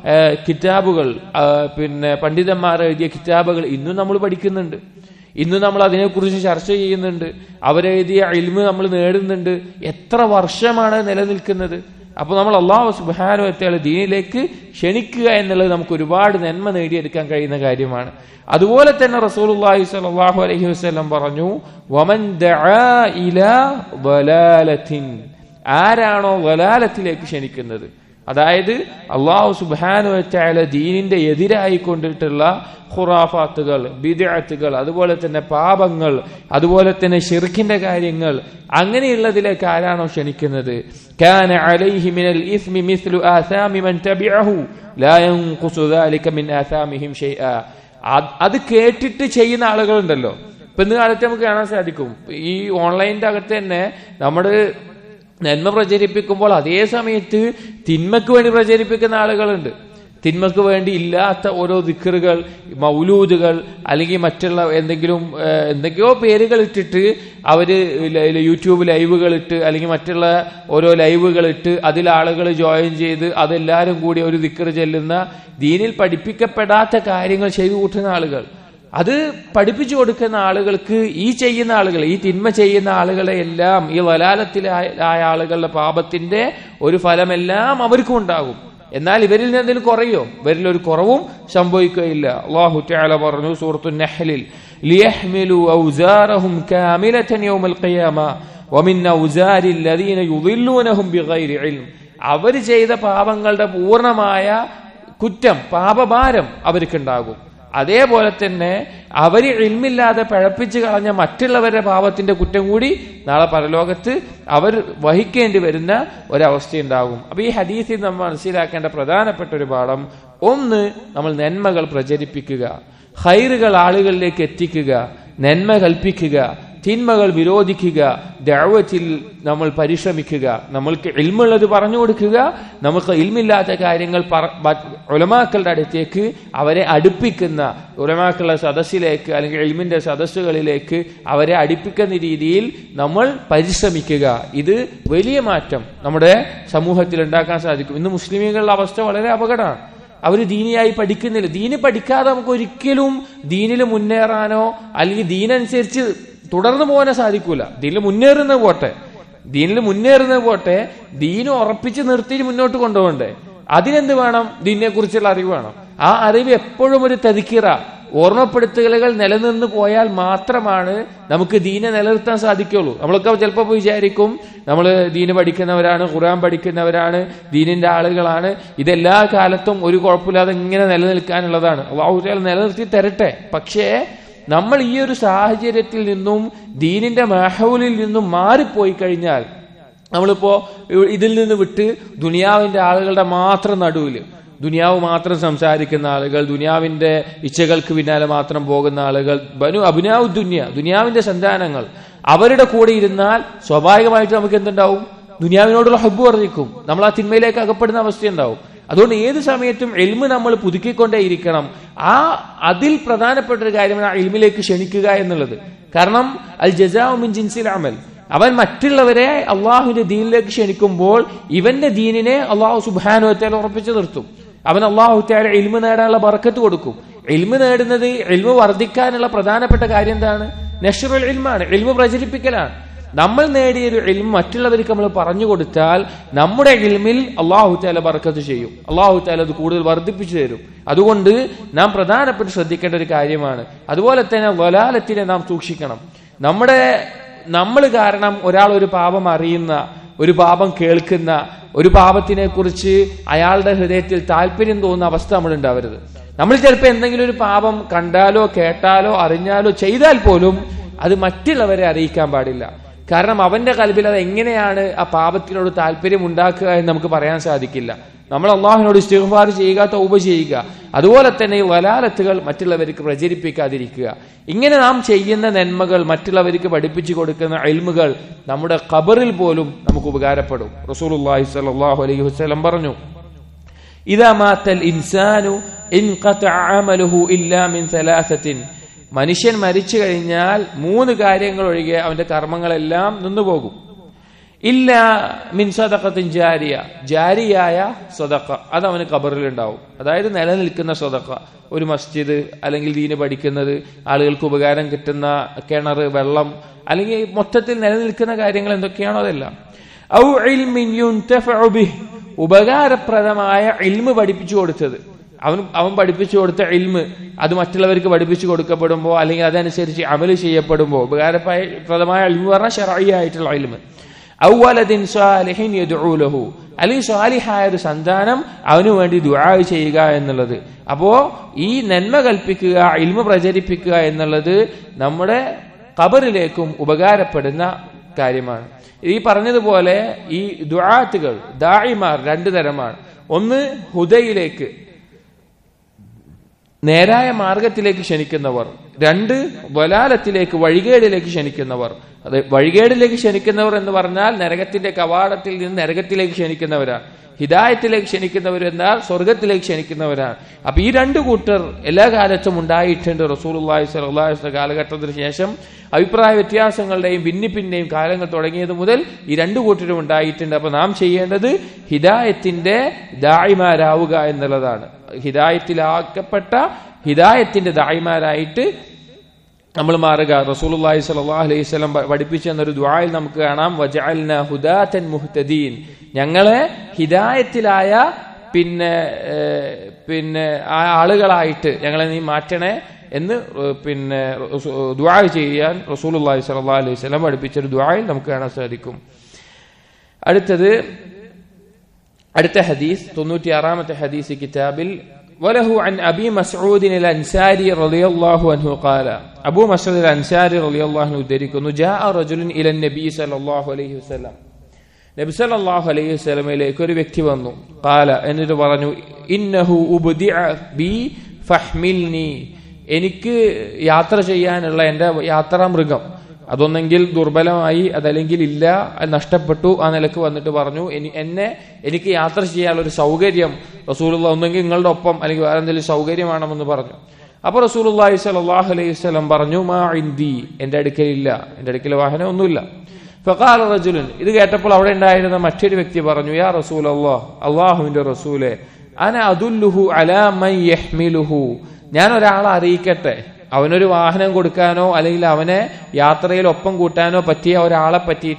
കിതാബുകൾ പിന്നെ പണ്ഡിതന്മാർ എഴുതിയ കിതാബുകൾ ഇന്നും നമ്മൾ പഠിക്കുന്നുണ്ട് ഇന്ന് നമ്മൾ അതിനെക്കുറിച്ച് ചർച്ച ചെയ്യുന്നുണ്ട് അവരെഴുതിയ ഇൽമ് നമ്മൾ നേടുന്നുണ്ട് എത്ര വർഷമാണ് നിലനിൽക്കുന്നത് അപ്പൊ നമ്മൾ അള്ളാഹു സുബാനു എത്തിയാൽ ദീനിലേക്ക് ക്ഷണിക്കുക എന്നുള്ളത് നമുക്ക് ഒരുപാട് നന്മ നേടിയെടുക്കാൻ കഴിയുന്ന കാര്യമാണ് അതുപോലെ തന്നെ റസൂലുള്ളാഹി സ്വല്ലല്ലാഹു അലൈഹി വസല്ലം പറഞ്ഞു വമൻ ദആ ഇലാ വലാലത്തിൻ ആരാണോ വലാലത്തിലേക്ക് ക്ഷണിക്കുന്നത് അതായത് അള്ളാഹു സുബാനു വെച്ചായ ദീനിന്റെ എതിരായി കൊണ്ടിട്ടുള്ള ഖുറാഫാത്തുകൾ ബിദഅത്തുകൾ അതുപോലെ തന്നെ പാപങ്ങൾ അതുപോലെ തന്നെ ഷിർഖിന്റെ കാര്യങ്ങൾ അങ്ങനെയുള്ളതിലേക്ക് ആരാണോ ക്ഷണിക്കുന്നത് كان عليه من الإثم مثل آثام من تبعه لا ينقص ذلك من آثامهم شيئا അത് കേട്ടിട്ട് ചെയ്യുന്ന ആളുകളുണ്ടല്ലോ ഇപ്പൊ ഇന്ന് കാലത്ത് നമുക്ക് കാണാൻ സാധിക്കും ഈ ഓൺലൈനിന്റെ അകത്ത് തന്നെ നമ്മുടെ നന്മ പ്രചരിപ്പിക്കുമ്പോൾ അതേ സമയത്ത് തിന്മക്ക് വേണ്ടി പ്രചരിപ്പിക്കുന്ന ആളുകളുണ്ട് തിന്മക്ക് വേണ്ടി ഇല്ലാത്ത ഓരോ ദിക്കറുകൾ മൗലൂദുകൾ അല്ലെങ്കിൽ മറ്റുള്ള എന്തെങ്കിലും എന്തൊക്കെയോ പേരുകൾ ഇട്ടിട്ട് അവര് യൂട്യൂബ് ലൈവുകൾ ഇട്ട് അല്ലെങ്കിൽ മറ്റുള്ള ഓരോ ലൈവുകൾ ഇട്ട് അതിൽ ആളുകൾ ജോയിൻ ചെയ്ത് അതെല്ലാവരും കൂടി ഒരു ദിക്കറ് ചെല്ലുന്ന ദീനിൽ പഠിപ്പിക്കപ്പെടാത്ത കാര്യങ്ങൾ ചെയ്തു കൂട്ടുന്ന ആളുകൾ അത് പഠിപ്പിച്ചു കൊടുക്കുന്ന ആളുകൾക്ക് ഈ ചെയ്യുന്ന ആളുകൾ ഈ തിന്മ ചെയ്യുന്ന ആളുകളെ എല്ലാം ഈ വലാലത്തിലായ ആളുകളുടെ പാപത്തിന്റെ ഒരു ഫലമെല്ലാം അവർക്കും ഉണ്ടാകും എന്നാൽ ഇവരിൽ നിന്ന് എന്തെങ്കിലും കുറയോ ഇവരിൽ ഒരു കുറവും സംഭവിക്കുകയില്ല അള്ളാഹു തആല പറഞ്ഞു സൂറത്തു നഹ്ലിൽ ലിയഹ്മിലു ഔസാറഹും കാമിലതൻ യൗമൽ ഖിയാമ വമിൻ ഔസാരി الذين يضلونهم بغير علم അവർ ചെയ്ത പാപങ്ങളുടെ പൂർണ്ണമായ കുറ്റം പാപഭാരം അവർക്കുണ്ടാകും അതേപോലെ തന്നെ അവർ ഇൽമില്ലാതെ പഴപ്പിച്ച് കളഞ്ഞ മറ്റുള്ളവരുടെ പാപത്തിന്റെ കുറ്റം കൂടി നാളെ പരലോകത്ത് അവർ വഹിക്കേണ്ടി വരുന്ന ഒരവസ്ഥയുണ്ടാകും അപ്പൊ ഈ ഹദീസിൽ നമ്മൾ മനസ്സിലാക്കേണ്ട പ്രധാനപ്പെട്ട ഒരു പാഠം ഒന്ന് നമ്മൾ നന്മകൾ പ്രചരിപ്പിക്കുക ഹൈറുകൾ ആളുകളിലേക്ക് എത്തിക്കുക നന്മ കൽപ്പിക്കുക തിന്മകൾ വിരോധിക്കുക ദഴവത്തിൽ നമ്മൾ പരിശ്രമിക്കുക നമ്മൾക്ക് ഇൽമുള്ളത് പറഞ്ഞു കൊടുക്കുക നമുക്ക് ഇൽമില്ലാത്ത കാര്യങ്ങൾ ഉലമാക്കളുടെ അടുത്തേക്ക് അവരെ അടുപ്പിക്കുന്ന ഉലമാക്കളുടെ സദസ്സിലേക്ക് അല്ലെങ്കിൽ ഇൽമിന്റെ സദസ്സുകളിലേക്ക് അവരെ അടുപ്പിക്കുന്ന രീതിയിൽ നമ്മൾ പരിശ്രമിക്കുക ഇത് വലിയ മാറ്റം നമ്മുടെ സമൂഹത്തിൽ ഉണ്ടാക്കാൻ സാധിക്കും ഇന്ന് മുസ്ലിമീങ്ങളുടെ അവസ്ഥ വളരെ അപകടമാണ് അവർ ദീനിയായി പഠിക്കുന്നില്ല ദീന് പഠിക്കാതെ നമുക്ക് ഒരിക്കലും ദീനിൽ മുന്നേറാനോ അല്ലെങ്കിൽ ദീനനുസരിച്ച് തുടർന്നു പോകാനോ സാധിക്കൂല ദീനിൽ മുന്നേറുന്ന പോട്ടെ ദീനിൽ മുന്നേറുന്നത് പോട്ടെ ദീന് ഉറപ്പിച്ച് നിർത്തി മുന്നോട്ട് കൊണ്ടുപോകണ്ടേ അതിനെന്ത് വേണം ദീനിനെ കുറിച്ചുള്ള അറിവ് വേണം ആ അറിവ് എപ്പോഴും ഒരു തതിക്കിറ ഓർമ്മപ്പെടുത്തലുകൾ നിലനിന്ന് പോയാൽ മാത്രമാണ് നമുക്ക് ദീനെ നിലനിർത്താൻ സാധിക്കുള്ളൂ നമ്മളൊക്കെ ചിലപ്പോൾ വിചാരിക്കും നമ്മൾ ദീന് പഠിക്കുന്നവരാണ് ഖുർആൻ പഠിക്കുന്നവരാണ് ദീനിന്റെ ആളുകളാണ് ഇതെല്ലാ കാലത്തും ഒരു കുഴപ്പമില്ലാതെ ഇങ്ങനെ നിലനിൽക്കാനുള്ളതാണ് അള്ളാഹു നിലനിർത്തി തരട്ടെ പക്ഷേ നമ്മൾ ഈ ഒരു സാഹചര്യത്തിൽ നിന്നും ദീനിന്റെ മഹൗലിൽ നിന്നും മാറിപ്പോയി കഴിഞ്ഞാൽ നമ്മളിപ്പോ ഇതിൽ നിന്ന് വിട്ട് ദുനിയാവിന്റെ ആളുകളുടെ മാത്രം നടുവില് ദുനിയാവ് മാത്രം സംസാരിക്കുന്ന ആളുകൾ ദുനിയാവിന്റെ ഇച്ഛകൾക്ക് പിന്നാലെ മാത്രം പോകുന്ന ആളുകൾ ബനു അഭിനാവ് ദുനിയ ദുനിയാവിന്റെ സന്താനങ്ങൾ അവരുടെ കൂടെ ഇരുന്നാൽ സ്വാഭാവികമായിട്ട് നമുക്ക് എന്തുണ്ടാവും ദുനിയാവിനോടുള്ള ഹബ്ബ് വർദ്ധിക്കും നമ്മൾ ആ തിന്മയിലേക്ക് അകപ്പെടുന്ന അവസ്ഥയുണ്ടാവും അതുകൊണ്ട് ഏത് സമയത്തും എൽമ് നമ്മൾ പുതുക്കിക്കൊണ്ടേയിരിക്കണം ആ അതിൽ പ്രധാനപ്പെട്ട ഒരു കാര്യമാണ് ആ എൽമിലേക്ക് ക്ഷണിക്കുക എന്നുള്ളത് കാരണം അൽ ജസാമിൻ ജിൻസിൽ അമൽ അവൻ മറ്റുള്ളവരെ അള്ളാഹുവിന്റെ ദീനിലേക്ക് ക്ഷണിക്കുമ്പോൾ ഇവന്റെ ദീനിനെ അള്ളാഹു സുബാനുവത്തേൽ ഉറപ്പിച്ചു നിർത്തും അവൻ അള്ളാഹുത്തേൽ എൽമ് നേടാനുള്ള ബർക്കത്ത് കൊടുക്കും എൽമ് നേടുന്നത് എൽമ് വർദ്ധിക്കാനുള്ള പ്രധാനപ്പെട്ട കാര്യം എന്താണ് നഷറുൽ എൽമാണ് എൽമ് പ്രചരിപ്പിക്കലാണ് നമ്മൾ നേടിയൊരു എൽമ് മറ്റുള്ളവർക്ക് നമ്മൾ പറഞ്ഞു കൊടുത്താൽ നമ്മുടെ എൽമിൽ അള്ളാഹു താല ബർക്കത്ത് ചെയ്യും അള്ളാഹു താല അത് കൂടുതൽ വർദ്ധിപ്പിച്ചു തരും അതുകൊണ്ട് നാം പ്രധാനപ്പെട്ട് ശ്രദ്ധിക്കേണ്ട ഒരു കാര്യമാണ് അതുപോലെ തന്നെ വലാലത്തിനെ നാം സൂക്ഷിക്കണം നമ്മുടെ നമ്മൾ കാരണം ഒരാൾ ഒരു പാപം അറിയുന്ന ഒരു പാപം കേൾക്കുന്ന ഒരു പാപത്തിനെ കുറിച്ച് അയാളുടെ ഹൃദയത്തിൽ താല്പര്യം തോന്നുന്ന അവസ്ഥ നമ്മൾ ഉണ്ടാവരുത് നമ്മൾ ചിലപ്പോൾ എന്തെങ്കിലും ഒരു പാപം കണ്ടാലോ കേട്ടാലോ അറിഞ്ഞാലോ ചെയ്താൽ പോലും അത് മറ്റുള്ളവരെ അറിയിക്കാൻ പാടില്ല കാരണം അവന്റെ കൽബിൽ അത് എങ്ങനെയാണ് ആ പാപത്തിനോട് താല്പര്യം ഉണ്ടാക്കുക എന്ന് നമുക്ക് പറയാൻ സാധിക്കില്ല നമ്മൾ അള്ളാഹുവിനോട് ഇസ്തിഗ്ഫാർ ചെയ്യുക തൗബ ചെയ്യുക അതുപോലെ തന്നെ ഈ വലാലത്തുകൾ മറ്റുള്ളവർക്ക് പ്രചരിപ്പിക്കാതിരിക്കുക ഇങ്ങനെ നാം ചെയ്യുന്ന നന്മകൾ മറ്റുള്ളവർക്ക് പഠിപ്പിച്ചു കൊടുക്കുന്ന അൽമുകൾ നമ്മുടെ ഖബറിൽ പോലും നമുക്ക് ഉപകാരപ്പെടും റസൂലുള്ളാഹി സ്വല്ലല്ലാഹു അലൈഹി വസല്ലം പറഞ്ഞു ഇദാ മാത്തൽ ഇൻസാനു ഇൻഖതഅ അമലുഹു ഇല്ലാ മിൻ സലാസത്തിൻ മനുഷ്യൻ മരിച്ചു കഴിഞ്ഞാൽ മൂന്ന് കാര്യങ്ങൾ ഒഴികെ അവന്റെ കർമ്മങ്ങളെല്ലാം നിന്നുപോകും ഇല്ല മിൻ സദക്കത്തിൻ ജാരിയ ജാരിയായ സ്വതക്ക അത് അവന് കബറിലുണ്ടാവും അതായത് നിലനിൽക്കുന്ന സ്വതക്ക ഒരു മസ്ജിദ് അല്ലെങ്കിൽ ദീന് പഠിക്കുന്നത് ആളുകൾക്ക് ഉപകാരം കിട്ടുന്ന കിണർ വെള്ളം അല്ലെങ്കിൽ മൊത്തത്തിൽ നിലനിൽക്കുന്ന കാര്യങ്ങൾ എന്തൊക്കെയാണോ അതെല്ലാം ഔ ഇൽമിൻ യുൻതഫഉ ബിഹ് ഉപകാരപ്രദമായ ഇൽമ് പഠിപ്പിച്ചു കൊടുത്തത് അവൻ അവൻ പഠിപ്പിച്ചു കൊടുത്ത ഇൽമ് അത് മറ്റുള്ളവർക്ക് പഠിപ്പിച്ചു കൊടുക്കപ്പെടുമ്പോൾ അല്ലെങ്കിൽ അതനുസരിച്ച് അമല് ചെയ്യപ്പെടുമ്പോൾ ഉപകാരപ്രദമായ ഇൽമ് പറഞ്ഞാൽ ഷറായിയായിട്ടുള്ള ഇൽമ് ഔവലദിൻ സ്വാലിഹിൻ യദ്ഉലഹു അല്ലെങ്കിൽ സ്വാലിഹായ ഒരു സന്താനം അവനു വേണ്ടി ദുആ ചെയ്യുക എന്നുള്ളത് അപ്പോ ഈ നന്മ കൽപ്പിക്കുക ഇൽമ പ്രചരിപ്പിക്കുക എന്നുള്ളത് നമ്മുടെ ഖബറിലേക്കും ഉപകാരപ്പെടുന്ന കാര്യമാണ് ഈ പറഞ്ഞതുപോലെ ഈ ദുആത്തുകൾ ദായിമാർ രണ്ടു തരമാണ് ഒന്ന് ഹുദയിലേക്ക് നേരായ മാർഗത്തിലേക്ക് ക്ഷണിക്കുന്നവർ രണ്ട് വലാലത്തിലേക്ക് വഴികേടിലേക്ക് ക്ഷണിക്കുന്നവർ അത് വഴികേടിലേക്ക് ക്ഷണിക്കുന്നവർ എന്ന് പറഞ്ഞാൽ നരകത്തിന്റെ കവാടത്തിൽ നിന്ന് നരകത്തിലേക്ക് ക്ഷണിക്കുന്നവരാണ് ഹിദായത്തിലേക്ക് ക്ഷണിക്കുന്നവർ എന്നാൽ സ്വർഗത്തിലേക്ക് ക്ഷണിക്കുന്നവരാണ് അപ്പൊ ഈ രണ്ടു കൂട്ടർ എല്ലാ കാലത്തും ഉണ്ടായിട്ടുണ്ട് റസൂലുള്ളാഹി സ്വല്ലല്ലാഹു അലൈഹി കാലഘട്ടത്തിന് ശേഷം അഭിപ്രായ വ്യത്യാസങ്ങളുടെയും ഭിന്നിപ്പിന്റെയും കാലങ്ങൾ തുടങ്ങിയത് മുതൽ ഈ രണ്ടു കൂട്ടരും ഉണ്ടായിട്ടുണ്ട് അപ്പൊ നാം ചെയ്യേണ്ടത് ഹിദായത്തിന്റെ ദായിമാരാവുക എന്നുള്ളതാണ് ഹിദായത്തിലാക്കപ്പെട്ട ഹിദായത്തിന്റെ ദായിമാരായിട്ട് നമ്മൾ മാറുക റസൂലുള്ളാഹി സ്വല്ലല്ലാഹു അലൈഹി വസല്ലം പഠിപ്പിച്ച എന്നൊരു ദുആയിൽ നമുക്ക് കാണാം വജഅൽന ഹുദാതൻ മുഹ്തദീൻ ഞങ്ങളെ ഹിദായത്തിലായ പിന്നെ പിന്നെ ആ ആളുകളായിട്ട് ഞങ്ങളെ നീ മാറ്റണേ എന്ന് പിന്നെ ദുആ ചെയ്യാൻ റസൂലുള്ളാഹി സ്വല്ലല്ലാഹു അലൈഹി വസല്ലം പഠിപ്പിച്ച ഒരു ദുആയിൽ നമുക്ക് കാണാൻ സാധിക്കും അടുത്തത് അടുത്ത ഹദീസ് തൊണ്ണൂറ്റിയാറാമത്തെ ഹദീസ് കിതാബിൽ وله عن أبي مسعود الأنساري رضي الله عنه قال أبو مسعود الأنساري رضي الله عنه ذلك جاء رجل إلى النبي صلى الله عليه وسلم നബി സല്ലല്ലാഹു അലൈഹി വസല്ലമയിലേക്ക് ഒരു വ്യക്തി വന്നു കാല എന്നിട്ട് പറഞ്ഞു ഇന്നഹു ഉബ്ദിഅ ബി ഫഹ്മിൽനി എനിക്ക് യാത്ര ചെയ്യാനുള്ള എൻ്റെ യാത്രാ മൃഗം അതൊന്നെങ്കിൽ ദുർബലമായി അതല്ലെങ്കിൽ ഇല്ല അത് നഷ്ടപ്പെട്ടു ആ നിലക്ക് വന്നിട്ട് പറഞ്ഞു എന്നെ എനിക്ക് യാത്ര ചെയ്യാനുള്ള ഒരു സൗകര്യം റസൂലുള്ള ഒന്നെങ്കിൽ നിങ്ങളുടെ ഒപ്പം അല്ലെങ്കിൽ വേറെ എന്തെങ്കിലും സൗകര്യമാണെന്ന് പറഞ്ഞു അപ്പൊ റസൂലുള്ളാഹി സ്വല്ലല്ലാഹു അലൈഹി വസല്ലം പറഞ്ഞു മാ ഇന്ദി എന്റെ അടുക്കലില്ല എന്റെ അടുക്കൽ വാഹനം ഒന്നുമില്ല ഫഖാല റജുലുൻ ഇത് കേട്ടപ്പോൾ അവിടെ ഉണ്ടായിരുന്ന മറ്റൊരു വ്യക്തി പറഞ്ഞു യാ റസൂൽ അള്ളാഹ് അള്ളാഹുവിന്റെ റസൂലെ അന അതുല്ലുഹു അലാ മൻ യഹ്മിലുഹു ഞാൻ ഒരാളെ അറിയിക്കട്ടെ അവനൊരു വാഹനം കൊടുക്കാനോ അല്ലെങ്കിൽ അവനെ യാത്രയിൽ ഒപ്പം കൂട്ടാനോ പറ്റിയ ഒരാളെ പറ്റിയിട്ട്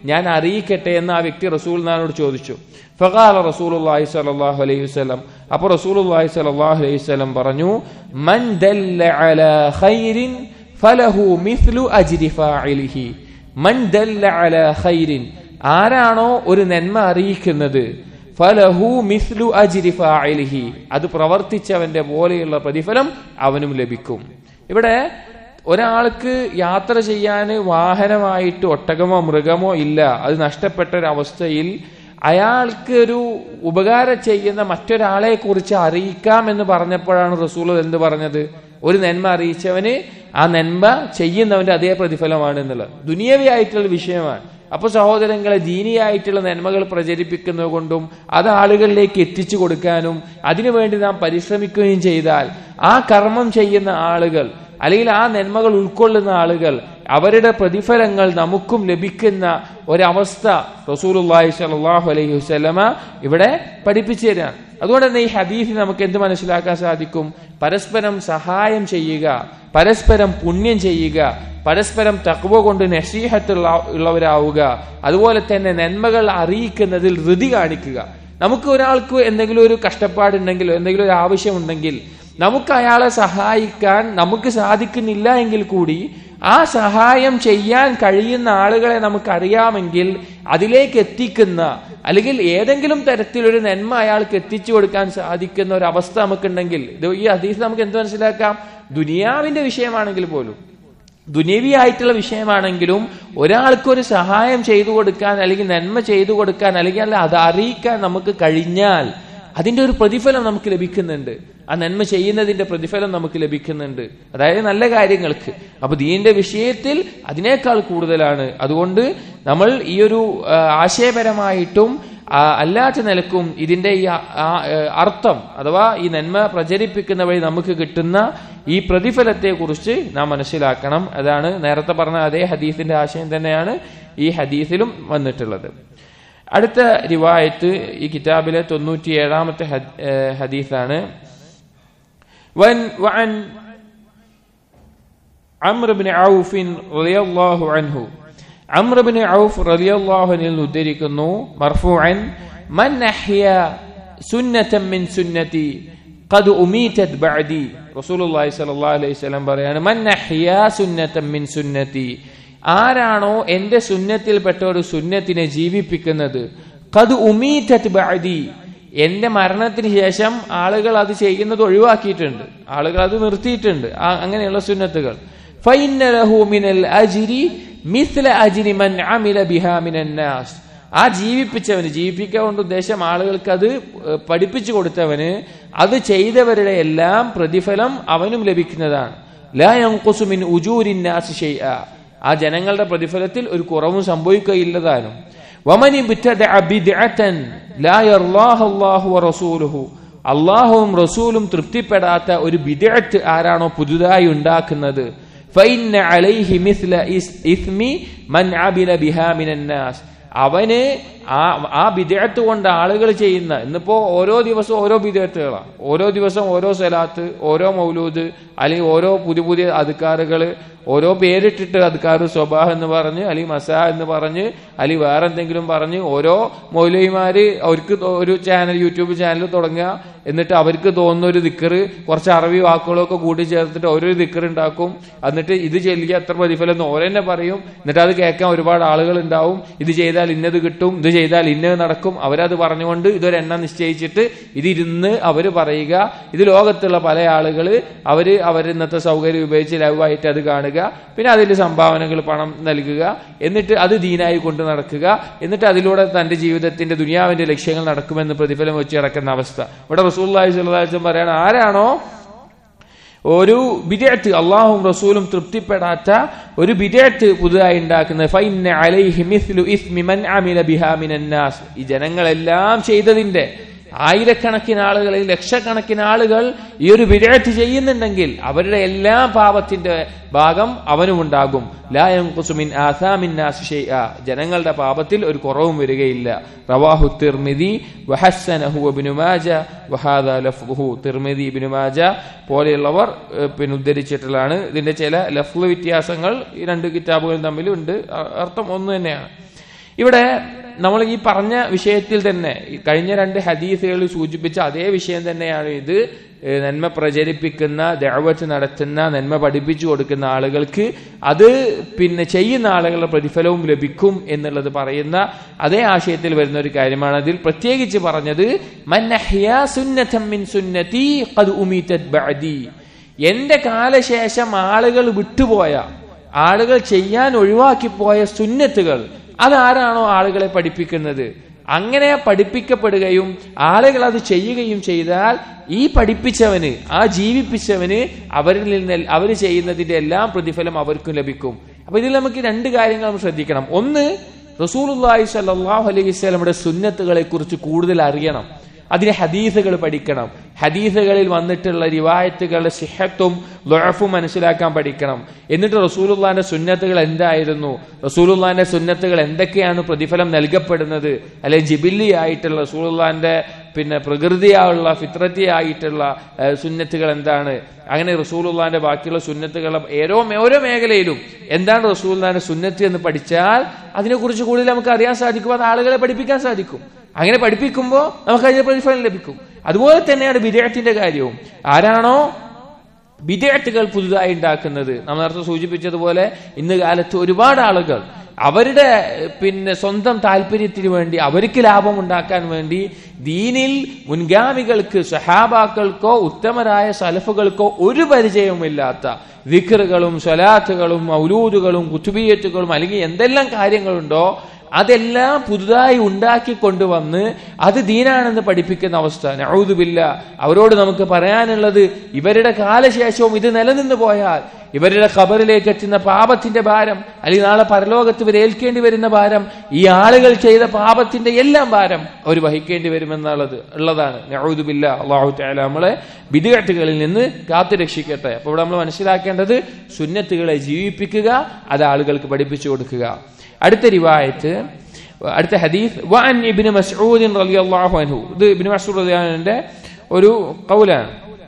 ഞാൻ അറിയിക്കട്ടെ എന്ന് ആ വ്യക്തി റസൂൽനാനോട് ചോദിച്ചു ഫഖാല റസൂലുള്ളാഹി സ്വല്ലല്ലാഹു അലൈഹി വസല്ലം അപ്പോൾ റസൂലുള്ളാഹി സ്വല്ലല്ലാഹു അലൈഹി വസല്ലം പറഞ്ഞു മൻ ദല്ല അലാ ഖൈരിൻ ഫലഹു മിസ്ലു അജ്രി ഫാഇലിഹി മൻ ദല്ല അലാ ഖൈരിൻ ആരാണോ ഒരു നന്മ അറിയിക്കുന്നത് ഫലഹു മിസ്ലു അജ്രി ഫാഇലിഹി അത് പ്രവർത്തിച്ചവന്റെ പോലെയുള്ള പ്രതിഫലം അവനും ലഭിക്കും ഇവിടെ ഒരാൾക്ക് യാത്ര ചെയ്യാൻ വാഹനമായിട്ട് ഒട്ടകമോ മൃഗമോ ഇല്ല അത് നഷ്ടപ്പെട്ട ഒരു അവസ്ഥയിൽ അയാൾക്ക് ഒരു ഉപകാരം ചെയ്യുന്ന മറ്റൊരാളെ കുറിച്ച് അറിയിക്കാം എന്ന് പറഞ്ഞപ്പോഴാണ് റസൂൽ എന്ത് പറഞ്ഞത് ഒരു നന്മ അറിയിച്ചവന് ആ നന്മ ചെയ്യുന്നവന്റെ അതേ പ്രതിഫലമാണ് എന്നുള്ളത് ദുനിയവിയായിട്ടുള്ള വിഷയമാണ് അപ്പൊ സഹോദരങ്ങളെ ദീനിയായിട്ടുള്ള നന്മകൾ പ്രചരിപ്പിക്കുന്നത് കൊണ്ടും അത് ആളുകളിലേക്ക് എത്തിച്ചു കൊടുക്കാനും അതിനുവേണ്ടി നാം പരിശ്രമിക്കുകയും ചെയ്താൽ ആ കർമ്മം ചെയ്യുന്ന ആളുകൾ അല്ലെങ്കിൽ ആ നന്മകൾ ഉൾക്കൊള്ളുന്ന ആളുകൾ അവരുടെ പ്രതിഫലങ്ങൾ നമുക്കും ലഭിക്കുന്ന ഒരവസ്ഥ റസൂലുള്ളാഹി സ്വല്ലല്ലാഹു അലൈഹി വസല്ലമ ഇവിടെ പഠിപ്പിച്ചു തരാൻ അതുകൊണ്ട് തന്നെ ഈ ഹദീസിൽ നമുക്ക് എന്ത് മനസ്സിലാക്കാൻ സാധിക്കും പരസ്പരം സഹായം ചെയ്യുക പരസ്പരം പുണ്യം ചെയ്യുക പരസ്പരം തക്വ കൊണ്ട് നസീഹത്തുള്ള ഉള്ളവരാവുക അതുപോലെ തന്നെ നന്മകൾ അറിയിക്കുന്നതിൽ ധൃതി കാണിക്കുക നമുക്ക് ഒരാൾക്ക് എന്തെങ്കിലും ഒരു കഷ്ടപ്പാടുണ്ടെങ്കിൽ എന്തെങ്കിലും ഒരു ആവശ്യമുണ്ടെങ്കിൽ നമുക്ക് അയാളെ സഹായിക്കാൻ നമുക്ക് സാധിക്കുന്നില്ല എങ്കിൽ കൂടി ആ സഹായം ചെയ്യാൻ കഴിയുന്ന ആളുകളെ നമുക്കറിയാമെങ്കിൽ അതിലേക്ക് എത്തിക്കുന്ന അല്ലെങ്കിൽ ഏതെങ്കിലും തരത്തിലൊരു നന്മ അയാൾക്ക് എത്തിച്ചു കൊടുക്കാൻ സാധിക്കുന്ന ഒരു അവസ്ഥ നമുക്കുണ്ടെങ്കിൽ ഇത് ഈ അതീസ് നമുക്ക് എന്ത് മനസ്സിലാക്കാം ദുനിയാവിന്റെ വിഷയമാണെങ്കിൽ പോലും ദുനിയവിയായിട്ടുള്ള വിഷയമാണെങ്കിലും ഒരാൾക്കൊരു സഹായം ചെയ്തു കൊടുക്കാൻ അല്ലെങ്കിൽ നന്മ ചെയ്തു കൊടുക്കാൻ അല്ലെങ്കിൽ അല്ല അത് അറിയിക്കാൻ നമുക്ക് കഴിഞ്ഞാൽ അതിന്റെ ഒരു പ്രതിഫലം നമുക്ക് ലഭിക്കുന്നുണ്ട് ആ നന്മ ചെയ്യുന്നതിന്റെ പ്രതിഫലം നമുക്ക് ലഭിക്കുന്നുണ്ട് അതായത് നല്ല കാര്യങ്ങൾക്ക് അപ്പൊ ദീന്റെ വിഷയത്തിൽ അതിനേക്കാൾ കൂടുതലാണ് അതുകൊണ്ട് നമ്മൾ ഈ ഒരു ആശയപരമായിട്ടും അല്ലാത്ത നിലക്കും ഇതിന്റെ ഈ അർത്ഥം അഥവാ ഈ നന്മ പ്രചരിപ്പിക്കുന്ന വഴി നമുക്ക് കിട്ടുന്ന ഈ പ്രതിഫലത്തെ കുറിച്ച് നാം മനസ്സിലാക്കണം അതാണ് നേരത്തെ പറഞ്ഞ അതേ ഹദീസിന്റെ ആശയം തന്നെയാണ് ഈ ഹദീസിലും വന്നിട്ടുള്ളത് അടുത്ത റിവായത്ത് ഈ കിതാബിലെ തൊണ്ണൂറ്റി ഏഴാമത്തെ ഹദീസാണ് وعن عمرو بن عوف رضي الله عنه عمرو بن عوف رضي الله عنه ഉദ്ധരിക്കുന്നു مرفوعا من أحيا سنة من سنتي قد أميتت بعدي رسول الله صلى الله عليه وسلم പറയാണ് من أحيا سنة من سنتي ആരാണോ എന്റെ സുന്നത്തിൽപ്പെട്ട ഒരു സുന്നത്തിനെ ജീവിപ്പിക്കുന്നത് കത് ഉമീറ്റത് ബഅദി എന്റെ മരണത്തിന് ശേഷം ആളുകൾ അത് ചെയ്യുന്നത് ഒഴിവാക്കിയിട്ടുണ്ട് ആളുകൾ അത് നിർത്തിയിട്ടുണ്ട് അങ്ങനെയുള്ള സുന്നത്തുകൾ ആ ജീവിപ്പിച്ചവന് ജീവിപ്പിക്കാൻ കൊണ്ട് ഉദ്ദേശം ആളുകൾക്ക് അത് പഠിപ്പിച്ചു കൊടുത്തവന് അത് ചെയ്തവരുടെ എല്ലാം പ്രതിഫലം അവനും ലഭിക്കുന്നതാണ് ലാ യൻഖുസു മിൻ ഉജൂരിന്നാസ് ഷൈഅ ആ ജനങ്ങളുടെ പ്രതിഫലത്തിൽ ഒരു കുറവും സംഭവിക്കുകയില്ലതാനും വമനി അള്ളാഹുവും റസൂലും തൃപ്തിപ്പെടാത്ത ഒരു ബിദഅത്ത് ആരാണോ പുതുതായി ഉണ്ടാക്കുന്നത് അവന് ആ ആ വിദേഹത്ത് കൊണ്ട് ആളുകൾ ചെയ്യുന്ന ഇന്നിപ്പോ ഓരോ ദിവസവും ഓരോ വിദേഹത്തുകളാണ് ഓരോ ദിവസം ഓരോ സ്ഥലത്ത് ഓരോ മൗലൂദ് അല്ലെങ്കിൽ ഓരോ പുതിയ പുതിയ അധികാറുകൾ ഓരോ പേരിട്ടിട്ട് അധികാർ സ്വബാഹ് എന്ന് പറഞ്ഞ് അല്ലെങ്കിൽ മസാ എന്ന് പറഞ്ഞ് അല്ലെങ്കിൽ വേറെ എന്തെങ്കിലും പറഞ്ഞ് ഓരോ മൗലവിമാര് അവർക്ക് ഒരു ചാനൽ യൂട്യൂബ് ചാനൽ തുടങ്ങുക എന്നിട്ട് അവർക്ക് തോന്നുന്ന ഒരു ദിക്കറ് കുറച്ച് അറബി വാക്കുകളൊക്കെ കൂട്ടി ചേർത്തിട്ട് ഓരോ ദിക്കർ ഉണ്ടാക്കും എന്നിട്ട് ഇത് ചെല്ലിയ എത്ര പ്രതിഫലം എന്ന് ഓരെന്നെ പറയും എന്നിട്ട് അത് കേൾക്കാൻ ഒരുപാട് ആളുകൾ ഉണ്ടാവും ഇത് ചെയ്താൽ ഇന്നത് കിട്ടും ഇത് ചെയ്താൽ ഇന്നത് നടക്കും അവരത് പറഞ്ഞുകൊണ്ട് ഇതൊരെണ്ണം നിശ്ചയിച്ചിട്ട് ഇതിരുന്ന് അവർ പറയുക ഇത് ലോകത്തുള്ള പല ആളുകൾ അവര് അവർ ഇന്നത്തെ സൗകര്യം ഉപയോഗിച്ച് ലൈവായിട്ട് അത് കാണുക പിന്നെ അതിൽ സംഭാവനകൾ പണം നൽകുക എന്നിട്ട് അത് ദീനായി കൊണ്ട് നടക്കുക എന്നിട്ട് അതിലൂടെ തന്റെ ജീവിതത്തിന്റെ ദുനിയാവിന്റെ ലക്ഷ്യങ്ങൾ നടക്കുമെന്ന് പ്രതിഫലം വെച്ച് കിടക്കുന്ന അവസ്ഥ ഇവിടെ റസൂല്ലാഹി സ്വല്ലാസ്ലം പറയാണ് ആരാണോ ഒരു ബിദഅത്ത് അള്ളാഹും റസൂലും തൃപ്തിപ്പെടാത്ത ഒരു ബിദഅത്ത് പുതുതായി ഉണ്ടാക്കുന്നത് ഫൈന അലൈഹി മിസ്ലു ഇസ്മി മൻ അമില ബിഹാ മിനൻ നാസ് ഈ ജനങ്ങളെല്ലാം ചെയ്തതിന്റെ ആയിരക്കണക്കിന് ആളുകൾ ലക്ഷക്കണക്കിന് ആളുകൾ ഈ ഒരു വിരഴത്ത് ചെയ്യുന്നുണ്ടെങ്കിൽ അവരുടെ എല്ലാ പാപത്തിന്റെ ഭാഗം അവനുമുണ്ടാകും ലായം കുസുമിൻ ആസാമിൻ ജനങ്ങളുടെ പാപത്തിൽ ഒരു കുറവും വരികയില്ല റവാഹു തിർമിതി വഹസനഹു ബിനുമാജ വഹാദ ലഫ്ഹു തിർമിതി ബിനുമാജ പോലെയുള്ളവർ പിന്നെ ഉദ്ധരിച്ചിട്ടുള്ളതാണ് ഇതിന്റെ ചില ലഫ്ല് വ്യത്യാസങ്ങൾ ഈ രണ്ട് കിതാബുകൾ തമ്മിലുണ്ട് അർത്ഥം ഒന്ന് തന്നെയാണ് ഇവിടെ നമ്മൾ ഈ പറഞ്ഞ വിഷയത്തിൽ തന്നെ ഈ കഴിഞ്ഞ രണ്ട് ഹദീസുകൾ സൂചിപ്പിച്ച അതേ വിഷയം തന്നെയാണ് ഇത് ഏഹ് നന്മ പ്രചരിപ്പിക്കുന്ന ദഅവത്ത് നടത്തുന്ന നന്മ പഠിപ്പിച്ചു കൊടുക്കുന്ന ആളുകൾക്ക് അത് പിന്നെ ചെയ്യുന്ന ആളുകളുടെ പ്രതിഫലവും ലഭിക്കും എന്നുള്ളത് പറയുന്ന അതേ ആശയത്തിൽ വരുന്ന ഒരു കാര്യമാണ് അതിൽ പ്രത്യേകിച്ച് പറഞ്ഞത് മൻ അഹ്യാ സുന്നതൻ മിൻ സുന്നതി ഖദ് ഉമീതത് ബഅദി എന്റെ കാലശേഷം ആളുകൾ വിട്ടുപോയ ആളുകൾ ചെയ്യാൻ ഒഴിവാക്കിപ്പോയ സുന്നത്തുകൾ അതാരാണോ ആളുകളെ പഠിപ്പിക്കുന്നത് അങ്ങനെ പഠിപ്പിക്കപ്പെടുകയും ആളുകൾ അത് ചെയ്യുകയും ചെയ്താൽ ഈ പഠിപ്പിച്ചവന് ആ ജീവിപ്പിച്ചവന് അവരിൽ നിന്ന് അവർ ചെയ്യുന്നതിന്റെ എല്ലാം പ്രതിഫലം അവർക്കും ലഭിക്കും അപ്പൊ ഇതിൽ നമുക്ക് രണ്ട് കാര്യങ്ങൾ നമ്മൾ ശ്രദ്ധിക്കണം ഒന്ന് റസൂലുള്ളാഹി സ്വല്ലല്ലാഹു അലൈഹി വസല്ലമയുടെ സുന്നത്തുകളെ കുറിച്ച് കൂടുതൽ അറിയണം അതിന് ഹദീസുകൾ പഠിക്കണം ഹദീസുകളിൽ വന്നിട്ടുള്ള റിവായത്തുകളുടെ സിഹത്തും ലൊഴഫും മനസ്സിലാക്കാൻ പഠിക്കണം എന്നിട്ട് റസൂലുള്ളാന്റെ സുന്നത്തുകൾ എന്തായിരുന്നു റസൂലുള്ളാന്റെ സുന്നത്തുകൾ എന്തൊക്കെയാണ് പ്രതിഫലം നൽകപ്പെടുന്നത് അല്ലെ ജിബില്ലി ആയിട്ടുള്ള റസൂലുള്ളാന്റെ പിന്നെ പ്രകൃതിയായുള്ള ഫിത്രത്തിയായിട്ടുള്ള ഏഹ്, സുന്നത്തുകൾ എന്താണ് അങ്ങനെ റസൂലുള്ളാന്റെ ബാക്കിയുള്ള സുന്നത്തുകൾ ഓരോ ഓരോ മേഖലയിലും എന്താണ് റസൂലുള്ളാന്റെ സുന്നത്ത് എന്ന് പഠിച്ചാൽ അതിനെക്കുറിച്ച് കൂടുതൽ നമുക്ക് അറിയാൻ സാധിക്കും അത് ആളുകളെ പഠിപ്പിക്കാൻ സാധിക്കും അങ്ങനെ പഠിപ്പിക്കുമ്പോൾ നമുക്ക് അതിന്റെ പ്രതിഫലം ലഭിക്കും അതുപോലെ തന്നെയാണ് വിദേഹത്തിന്റെ കാര്യവും ആരാണോ വിദേഹത്തുകൾ പുതുതായി ഉണ്ടാക്കുന്നത് നമ്മൾ നേരത്തെ സൂചിപ്പിച്ചതുപോലെ ഇന്ന് കാലത്ത് ഒരുപാട് ആളുകൾ അവരുടെ ഏഹ്, പിന്നെ സ്വന്തം താല്പര്യത്തിന് വേണ്ടി അവർക്ക് ലാഭം ഉണ്ടാക്കാൻ വേണ്ടി ദീനിൽ മുൻഗാമികൾക്ക് സഹാബാക്കൾക്കോ ഉത്തമരായ സലഫുകൾക്കോ ഒരു പരിചയവുമില്ലാത്ത വിക്റുകളും സ്വലാത്തുകളും മൗലൂദുകളും കുത്തുബിയത്തുകളും അല്ലെങ്കിൽ എന്തെല്ലാം കാര്യങ്ങളുണ്ടോ അതെല്ലാം പുതുതായി ഉണ്ടാക്കി കൊണ്ടുവന്ന് അത് ദീനാണെന്ന് പഠിപ്പിക്കുന്ന അവസ്ഥ നൗദുബില്ല അവരോട് നമുക്ക് പറയാനുള്ളത് ഇവരുടെ കാലശേഷവും ഇത് നിലനിന്ന് പോയാൽ ഇവരുടെ ഖബറിലേക്ക് എത്തുന്ന പാപത്തിന്റെ ഭാരം അല്ലെങ്കിൽ നാളെ പരലോകത്ത് ഇവർ ഏൽക്കേണ്ടി വരുന്ന ഭാരം ഈ ആളുകൾ ചെയ്ത പാപത്തിന്റെ എല്ലാം ഭാരം അവർ വഹിക്കേണ്ടി വരുമെന്നുള്ളത് ഉള്ളതാണ് നൗദുബില്ല അള്ളാഹു തആല നമ്മളെ വിധികെട്ടുകളിൽ നിന്ന് കാത്തു രക്ഷിക്കട്ടെ അപ്പോൾ ഇവിടെ നമ്മൾ മനസ്സിലാക്കേണ്ടത് സുന്നത്തുകളെ ജീവിപ്പിക്കുക അത് ആളുകൾക്ക് പഠിപ്പിച്ചു കൊടുക്കുക അടുത്ത റിവായത്ത് അടുത്ത ഹദീസ് വഅൻ ഇബ്നു മസ്ഊദ് റളിയല്ലാഹു അൻഹു ഇത് ഇബ്നു മസ്ഊദ് റളിയല്ലാഹു അൻഹുവിന്റെ ഒരു ഖൗലാണ്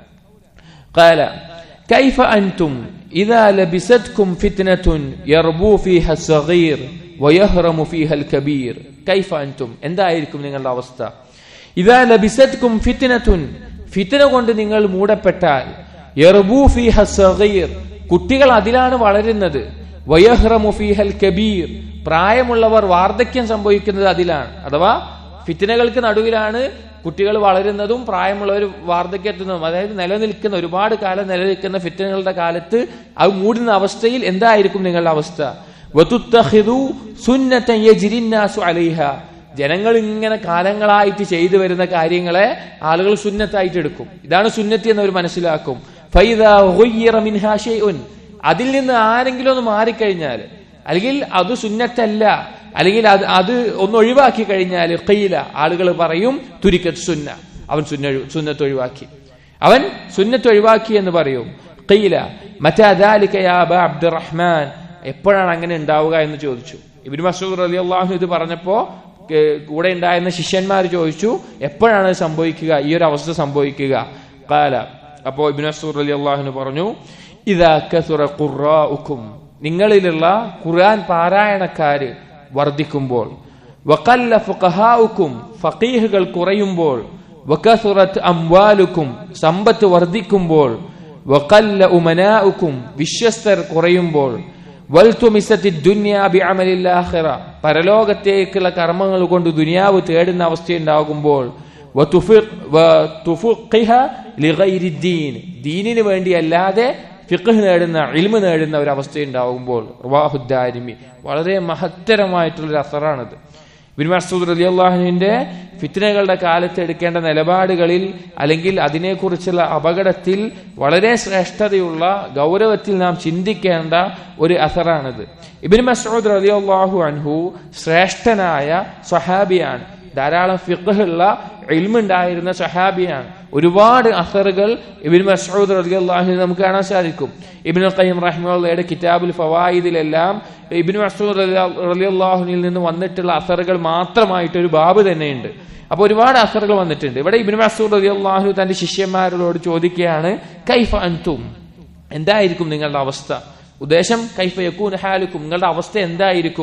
قال كيف أنتم إذا لبستكم فتنة يربو فيها الصغير ويهرم فيها الكبير كيف أنتم എന്തായിരിക്കും നിങ്ങളുടെ അവസ്ഥ إذا لبستكم فتنة ഫിത്തന കൊണ്ട് നിങ്ങൾ മൂടപ്പെട്ടാൽ യർബൂ ഫീഹ സഗീർ കുട്ടികൾ അതിലാണ് വളരുന്നത് വയഹ്റമു ഫീഹൽ കബീർ പ്രായമുള്ളവർ വാർദ്ധക്യം സംഭവിക്കുന്നത് അതിലാണ് അഥവാ ഫിത്തനകൾക്ക് നടുവിലാണ് കുട്ടികൾ വളരുന്നതും പ്രായമുള്ളവർ വാർദ്ധക്യത്തുന്നതും അതായത് നിലനിൽക്കുന്ന ഒരുപാട് കാലം നിലനിൽക്കുന്ന ഫിത്തനകളുടെ കാലത്ത് അത് മൂടുന്ന അവസ്ഥയിൽ എന്തായിരിക്കും നിങ്ങളുടെ അവസ്ഥ വതുത്തഖിദു സുന്നത്തൻ യജ്രിന്നാസു അലൈഹ ജനങ്ങൾ ഇങ്ങനെ കാലങ്ങളായിട്ട് ചെയ്തു വരുന്ന കാര്യങ്ങളെ ആളുകൾ സുന്നത്തായിട്ട് എടുക്കും ഇതാണ് സുന്നത്തി എന്നവർ മനസ്സിലാക്കും ഫൈദാ ഗുയ്യിറ മിൻഹാ ഷൈഉൻ അതിൽ നിന്ന് ആരെങ്കിലും ഒന്ന് മാറിക്കഴിഞ്ഞാൽ അല്ലെങ്കിൽ അത് സുന്നത്തല്ല അല്ലെങ്കിൽ അത് അത് ഒന്ന് ഒഴിവാക്കി കഴിഞ്ഞാൽ കയ്യില ആളുകൾ പറയും തുരിക്കത്ത് സുന്ന അവൻ സുന്ന സുന്നത്ത് ഒഴിവാക്കി അവൻ സുന്നത്ത് ഒഴിവാക്കി എന്ന് പറയും കയ്യില മറ്റാദാലിക്കയാബ അബ്ദുറഹ്മാൻ എപ്പോഴാണ് അങ്ങനെ ഉണ്ടാവുക എന്ന് ചോദിച്ചു ഇബിൻ മസൂദ് അലി അള്ളാഹു ഇത് പറഞ്ഞപ്പോ ഏഹ്, കൂടെ ഉണ്ടായിരുന്ന ശിഷ്യന്മാർ ചോദിച്ചു എപ്പോഴാണ് ഇത് സംഭവിക്കുക ഈ ഒരു അവസ്ഥ സംഭവിക്കുക കാല അപ്പോ ഇബിൻ മസൂദ് അലി അള്ളാഹുന് പറഞ്ഞു ഇതാ കസുറ ഖുറാഉക്കും നിങ്ങളിലുള്ള ഖുർആൻ പാരായണക്കാര് വർദ്ധിക്കുമ്പോൾ വഖല്ല ഫുഖഹാഉക്കും ഫഖീഹുകൾ കുറയുമ്പോൾ വകസുറത്ത് അംവാലുക്കും സമ്പത്ത് വർദ്ധിക്കുമ്പോൾ വഖല്ല ഉമനാഉക്കും വിശ്വസ്തർ കുറയുമ്പോൾ വൽത്തുമിസത്തി ദുന്യാ ബിഅമലിൽ ആഖിറ പരലോകത്തേക്കുള്ള കർമ്മങ്ങൾ കൊണ്ട് ദുനിയാവ് തേടുന്ന അവസ്ഥയുണ്ടാകുമ്പോൾ വതുഫിഖ് വതുഫഖിഹ ലിഗൈരി ദീൻ ദീനിന് വേണ്ടി അല്ലാതെ ഫിഖ് നേടുന്ന ഇൽമ നേടുന്ന ഒരു അവസ്ഥയുണ്ടാകുമ്പോൾ റവാഹുദ്ദാരിമി വളരെ മഹത്തരമായിട്ടുള്ളൊരു അസറാണിത് ബിൻ മസൂദ് റലി അള്ളാഹുവിന്റെ ഫിത്നകളുടെ കാലത്ത് എടുക്കേണ്ട നിലപാടുകളിൽ അല്ലെങ്കിൽ അതിനെക്കുറിച്ചുള്ള അപകടത്തിൽ വളരെ ശ്രേഷ്ഠതയുള്ള ഗൗരവത്തിൽ നാം ചിന്തിക്കേണ്ട ഒരു അസറാണിത് ഇബിൻ മസൂദ് റലി അള്ളാഹു അൻഹു ശ്രേഷ്ഠനായ സ്വഹാബിയാണ് ധാരാളം ഫിഖുള്ള ഇൽമുണ്ടായിരുന്ന സഹാബിയാണ് ഒരുപാട് അസറുകൾ ഇബിൻ മസൂദ് റളിയല്ലാഹു നമുക്ക് കാണാൻ സാധിക്കും ഇബിൻ ഖയ്യിം റഹിമയുടെ കിതാബുൽ ഫവായിദിലെല്ലാം ഇബിൻ മസൂദ് റളിയല്ലാഹുവിൽ നിന്ന് വന്നിട്ടുള്ള അസറുകൾ മാത്രമായിട്ട് ഒരു ബാബ് തന്നെയുണ്ട് അപ്പൊ ഒരുപാട് അസറുകൾ വന്നിട്ടുണ്ട് ഇവിടെ ഇബിൻ മസൂദ് റളിയല്ലാഹു തന്റെ ശിഷ്യന്മാരോട് ചോദിക്കുകയാണ് കൈഫ അൻതും എന്തായിരിക്കും നിങ്ങളുടെ അവസ്ഥ ഉദ്ദേശം കൈഫ യക്കൂൻ ഹാലുക്കും നിങ്ങളുടെ അവസ്ഥ എന്തായിരിക്കും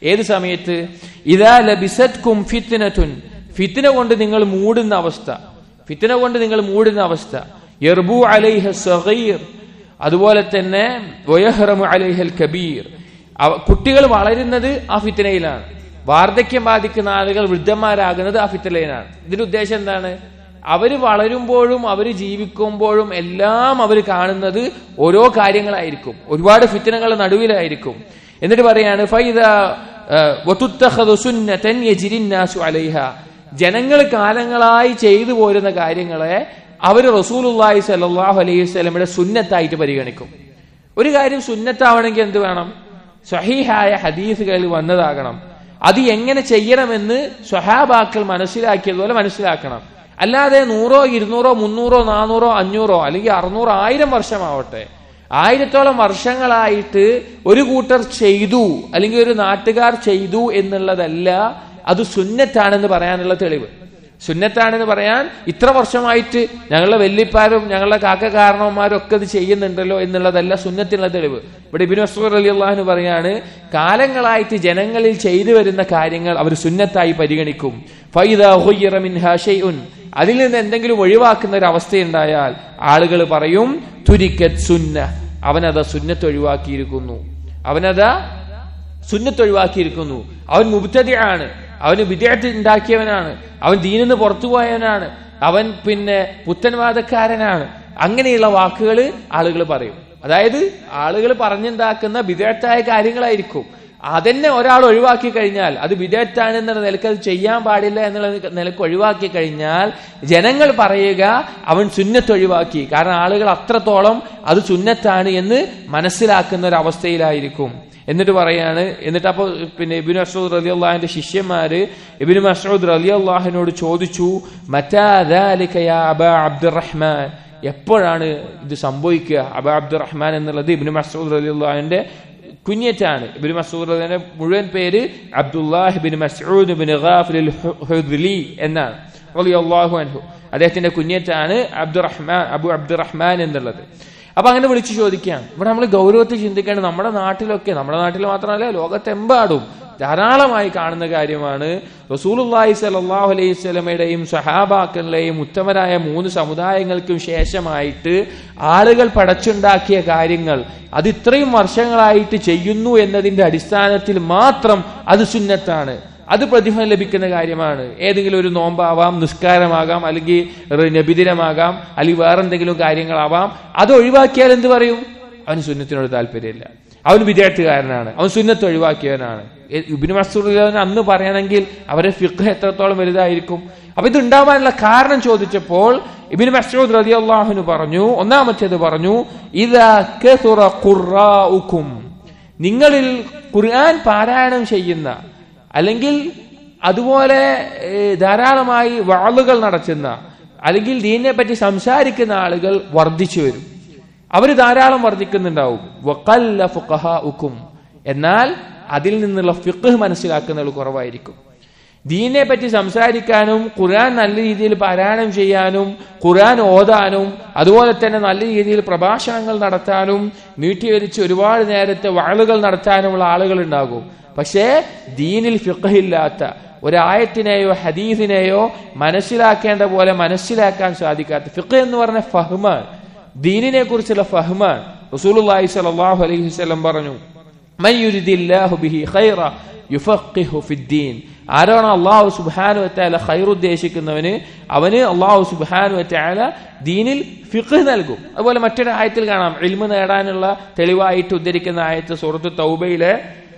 ഏത് സമയത്ത് ഇതാ ലബിസത്കും ഫിത്നതുൻ ഫിത്ന കൊണ്ട് നിങ്ങൾ മൂടുന്ന അവസ്ഥ ഫിത്ന കൊണ്ട് നിങ്ങൾ മൂടുന്ന അവസ്ഥ യർബു അലൈഹ സഗീർ അതുപോലെ തന്നെ വയഹ്റമു അലൈഹൽ കബീർ അവ- കുട്ടികൾ വളരുന്നത് ആ ഫിത്തനയിലാണ് വാർദ്ധക്യം ബാധിക്കുന്ന ആളുകൾ വൃദ്ധന്മാരാകുന്നത് ആ ഫിത്തനയിലാണ് ഇതിന്റെ ഉദ്ദേശം എന്താണ് അവര് വളരുമ്പോഴും അവര് ജീവിക്കുമ്പോഴും എല്ലാം അവർ കാണുന്നത് ഓരോ കാര്യങ്ങളായിരിക്കും ഒരുപാട് ഫിത്തനങ്ങളുടെ നടുവിലായിരിക്കും എന്നിട്ട് പറയാണ് ഫൈദ ഏഹ്, വതുത്തഖദു സുന്നതൻ യജ്രി الناس അലൈഹ ജനങ്ങൾ കാലങ്ങളായി ചെയ്തു പോരുന്ന കാര്യങ്ങളെ അവർ റസൂലുള്ളാഹി സ്വല്ലല്ലാഹു അലൈഹി വസല്ലമയുടെ സുന്നത്തായിട്ട് പരിഗണിക്കും ഒരു കാര്യം സുന്നത്താവണമെങ്കിൽ എന്ത് വേണം സഹീഹായ ഹദീസുകളിൽ വന്നതാകണം അത് എങ്ങനെ ചെയ്യണമെന്ന് സ്വഹാബാക്കൾ മനസ്സിലാക്കിയതുപോലെ മനസ്സിലാക്കണം അല്ലാതെ നൂറോ ഇരുന്നൂറോ മുന്നൂറോ നാനൂറോ അഞ്ഞൂറോ അല്ലെങ്കിൽ അറുന്നൂറോ ആയിരം വർഷമാവട്ടെ ആയിരത്തോളം വർഷങ്ങളായിട്ട് ഒരു കൂട്ടർ ചെയ്തു അല്ലെങ്കിൽ ഒരു നാട്ടുകാർ ചെയ്തു എന്നുള്ളതല്ല അത് സുന്നത്താണെന്ന് പറയാനുള്ള തെളിവ് സുന്നത്താണെന്ന് പറയാൻ ഇത്ര വർഷമായിട്ട് ഞങ്ങളുടെ വല്യപ്പാരും ഞങ്ങളുടെ കാക്ക കാരണവന്മാരും ഒക്കെ ഇത് ചെയ്യുന്നുണ്ടല്ലോ എന്നുള്ളതല്ല സുന്നത്തിനുള്ള തെളിവ് ഇവിടെ ഇബിൻ മസൂർ അലി അള്ളാഹുന് പറയാണ് കാലങ്ങളായിട്ട് ജനങ്ങളിൽ ചെയ്തു വരുന്ന കാര്യങ്ങൾ അവർ സുന്നത്തായി പരിഗണിക്കും ഫൈദ ഹുയ്യിറ മിൻഹാ ഷൈഉൻ. അതിൽ നിന്ന് എന്തെങ്കിലും ഒഴിവാക്കുന്ന ഒരു അവസ്ഥയുണ്ടായാൽ ആളുകൾ പറയും തുരിക്കത് സുന്ന അവനത് സുന്നത്ത് ഒഴിവാക്കിയിരിക്കുന്നു അവനത് സുന്നത്ത് ഒഴിവാക്കിയിരിക്കുന്നു അവൻ മുബ്തദിയാണ് അവന് വിദ്യാർത്ഥി ഉണ്ടാക്കിയവനാണ് അവൻ ദീനിന്ന് പുറത്തു പോയവനാണ് അവൻ പിന്നെ പുത്തൻവാദക്കാരനാണ് അങ്ങനെയുള്ള വാക്കുകൾ ആളുകൾ പറയും അതായത് ആളുകൾ പറഞ്ഞുണ്ടാക്കുന്ന വിദഗ്ധായ കാര്യങ്ങളായിരിക്കും അതന്നെ ഒരാൾ ഒഴിവാക്കി കഴിഞ്ഞാൽ അത് വിദഗ്ധാണ് എന്നുള്ള നിലക്ക് അത് ചെയ്യാൻ പാടില്ല എന്നുള്ള നിലക്ക് ഒഴിവാക്കി കഴിഞ്ഞാൽ ജനങ്ങൾ പറയുക അവൻ സുന്നത്ത് ഒഴിവാക്കി കാരണം ആളുകൾ അത്രത്തോളം അത് സുന്നത്താണ് എന്ന് മനസ്സിലാക്കുന്ന ഒരു അവസ്ഥയിലായിരിക്കും എന്നിട്ട് പറയാണ് എന്നിട്ട് അപ്പോൾ പിന്നെ ഇബിൻ മസൂദ് റലി അള്ളാഹിന്റെ ശിഷ്യന്മാര് ഇബിൻ മസൂദ് റലി അള്ളാഹിനോട് ചോദിച്ചു മറ്റാ ذلك يا അബ അബ്ദുറഹ്മാൻ എപ്പോഴാണ് ഇത് സംഭവിക്കുക അബ അബ്ദുറഹ്മാൻ എന്നുള്ളത് ഇബിൻ മസൂദ് റലി അള്ളാഹിന്റെ കുഞ്ഞേറ്റാണ് ഇബിൻ മസൂദ് റലിയുടെ മുഴുവൻ പേര് Abdullah bin Masud bin Ghafil Hudhali എന്നാണ് റളിയല്ലാഹു അൻഹു അദ്ദേഹത്തിന്റെ കുഞ്ഞേറ്റാണ് അബ്ദുറഹ്മാൻ അബു അബ്ദുറഹ്മാൻ എന്നുള്ളത് അപ്പൊ അങ്ങനെ വിളിച്ചു ചോദിക്കാം ഇവിടെ നമ്മൾ ഗൗരവത്തിൽ ചിന്തിക്കേണ്ടത് നമ്മുടെ നാട്ടിലൊക്കെ നമ്മുടെ നാട്ടിൽ മാത്രമല്ല ലോകത്തെമ്പാടും ധാരാളമായി കാണുന്ന കാര്യമാണ് റസൂലുള്ളാഹി സ്വല്ലല്ലാഹു അലൈഹി സ്വലമയുടെയും സഹാബാക്കളുടെയും ഉത്തമരായ മൂന്ന് സമുദായങ്ങൾക്കും ശേഷമായിട്ട് ആളുകൾ പടച്ചുണ്ടാക്കിയ കാര്യങ്ങൾ അത് ഇത്രയും വർഷങ്ങളായിട്ട് ചെയ്യുന്നു എന്നതിന്റെ അടിസ്ഥാനത്തിൽ മാത്രം അത് സുന്നത്താണ് അത് പ്രതിഫലം ലഭിക്കുന്ന കാര്യമാണ് ഏതെങ്കിലും ഒരു നോമ്പാവാം നിസ്കാരമാകാം അല്ലെങ്കിൽ ഒരു നബിദിനമാകാം അല്ലെങ്കിൽ വേറെന്തെങ്കിലും കാര്യങ്ങളാവാം അത് ഒഴിവാക്കിയാൽ എന്ത് പറയും അവന് സുന്നത്തിനോട് താല്പര്യമില്ല അവൻ വിദ്യാർത്ഥികാരനാണ് അവൻ സുന്നത്ത് ഒഴിവാക്കിയവനാണ് ഇബിന് മസൂദ് അന്ന് പറയണമെങ്കിൽ അവരെ ഫിഖ് എത്രത്തോളം വലുതായിരിക്കും അപ്പൊ ഇത് ഉണ്ടാവാനുള്ള കാരണം ചോദിച്ചപ്പോൾ ഇബിന് മസൂദ് റതി അള്ളാഹുന് പറഞ്ഞു ഒന്നാമത്തേത് പറഞ്ഞു ഇതാ കസുറ ഖുർറാഉക്കും നിങ്ങളിൽ ഖുർആൻ പാരായണം ചെയ്യുന്ന അല്ലെങ്കിൽ അതുപോലെ ഏഹ്, ധാരാളമായി വാളുകൾ നടത്തുന്ന അല്ലെങ്കിൽ ദീനിനെ പറ്റി സംസാരിക്കുന്ന ആളുകൾ വർദ്ധിച്ചു വരും അവർ ധാരാളം വർദ്ധിക്കുന്നുണ്ടാവും വഖല്ല ഫുഖഹാഉക്കും എന്നാൽ അതിൽ നിന്നുള്ള ഫിഖ് മനസ്സിലാക്കുന്നവർ കുറവായിരിക്കും ദീനിനെ പറ്റി സംസാരിക്കാനും ഖുർആൻ നല്ല രീതിയിൽ പാരായണം ചെയ്യാനും ഖുർആൻ ഓതാനും അതുപോലെ തന്നെ നല്ല രീതിയിൽ പ്രഭാഷണങ്ങൾ നടത്താനും നീട്ടിവരിച്ച് ഒരുപാട് നേരത്തെ വാളുകൾ നടത്താനുമുള്ള ആളുകൾ ഉണ്ടാകും പക്ഷേ ദീനിൽ ഫിഖഹില്ലാത്ത ഒരായത്തിനെയോ ഹദീസിനെയോ മനസ്സിലാക്കേണ്ട പോലെ മനസ്സിലാക്കാൻ സാധിക്കാത്ത ഫിഖ് എന്ന് പറഞ്ഞ ഫഹ്മാണ് ദീനിനെ കുറിച്ചുള്ള ഫഹ്മാണ് റസൂലുള്ളാഹി സ്വല്ലല്ലാഹു അലൈഹി വസല്ലം പറഞ്ഞു മൻ യുരിദില്ലാഹു ബിഹി ഖൈറ യുഫഖിഹു ഫിദ്ദീൻ ആരാണ് അള്ളാഹു സുബ്ഹാനു വതആല ഖൈർ ഉദ്ദേശിക്കുന്നവന് അവന് അള്ളാഹു സുബ്ഹാനു വതആല ദീനിൽ ഫിഖ് നൽകും അതുപോലെ മറ്റൊരു ആയത്തിൽ കാണാം ഇൽമ നേടാനുള്ള തെളിവായിട്ട് ഉദ്ധരിക്കുന്ന ആയത്ത് സൂറത്ത് തൗബയിലെ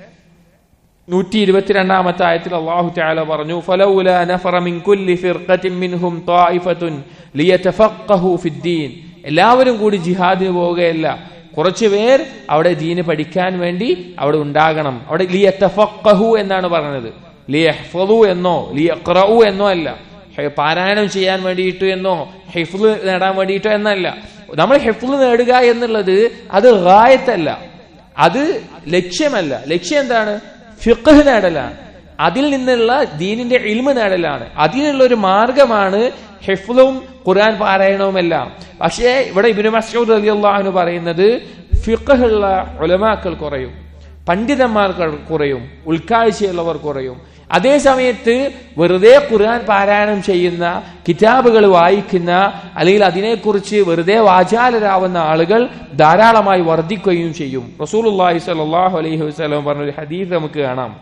നൂറ്റി ഇരുപത്തിരണ്ടാമത്തെ ആയത്തിൽ അള്ളാഹു തആല പറഞ്ഞു ഫലൗല നഫറ മിൻ കുല്ലി ഫിർഖത്തിൻ മിൻഹും ത്വായിഫത്തുൻ ലിയതഫഖഹു ഫിദ്ദീൻ എല്ലാവരും കൂടി ജിഹാദിന് പോവുകയല്ല കുറച്ചു പേർ അവിടെ ദീന് പഠിക്കാൻ വേണ്ടി അവിടെ ഉണ്ടാകണം അവിടെ ലിയതഫഖഹു എന്നാണ് പറഞ്ഞത് ലിയഹ്ഫദു എന്നോ ലിയഖറഉ എന്നോ അല്ല ഹെ- പാരായണം ചെയ്യാൻ വേണ്ടിയിട്ട് എന്നോ ഹിഫ്ള് നേടാൻ വേണ്ടിയിട്ടോ എന്നല്ല നമ്മൾ ഹിഫ്ള് നേടുക എന്നുള്ളത് അത് ഗായത്തല്ല അത് ലക്ഷ്യമല്ല ലക്ഷ്യം എന്താണ് ഫിഖ് നേടലാണ് അതിൽ നിന്നുള്ള ദീനിന്റെ ഇൽമ നേടലാണ് അതിനുള്ള ഒരു മാർഗമാണ് ഹിഫ്ലും ഖുർആൻ പാരായണവുമെല്ലാം പക്ഷേ ഇവിടെ ഇബിന് മസൂദ് അലി അള്ളാഹുന് പറയുന്നത് ഫിഖുള്ള ഉലമാക്കൾ കുറയും പണ്ഡിതന്മാർ ക- കുറയും ഉൾക്കാഴ്ചയുള്ളവർ കുറയും അതേ സമയത്ത് വെറുതെ ഖുർആൻ പാരായണം ചെയ്യുന്ന കിതാബുകൾ വായിക്കുന്ന അല്ലെങ്കിൽ അതിനെക്കുറിച്ച് വെറുതെ വാചാലരാവുന്ന ആളുകൾ ധാരാളമായി വർദ്ധിക്കുകയും ചെയ്യും റസൂലുള്ളാഹി സ്വല്ലല്ലാഹു അലൈഹി വസല്ലം പറഞ്ഞൊരു ഹദീസ് നമുക്ക് കാണാം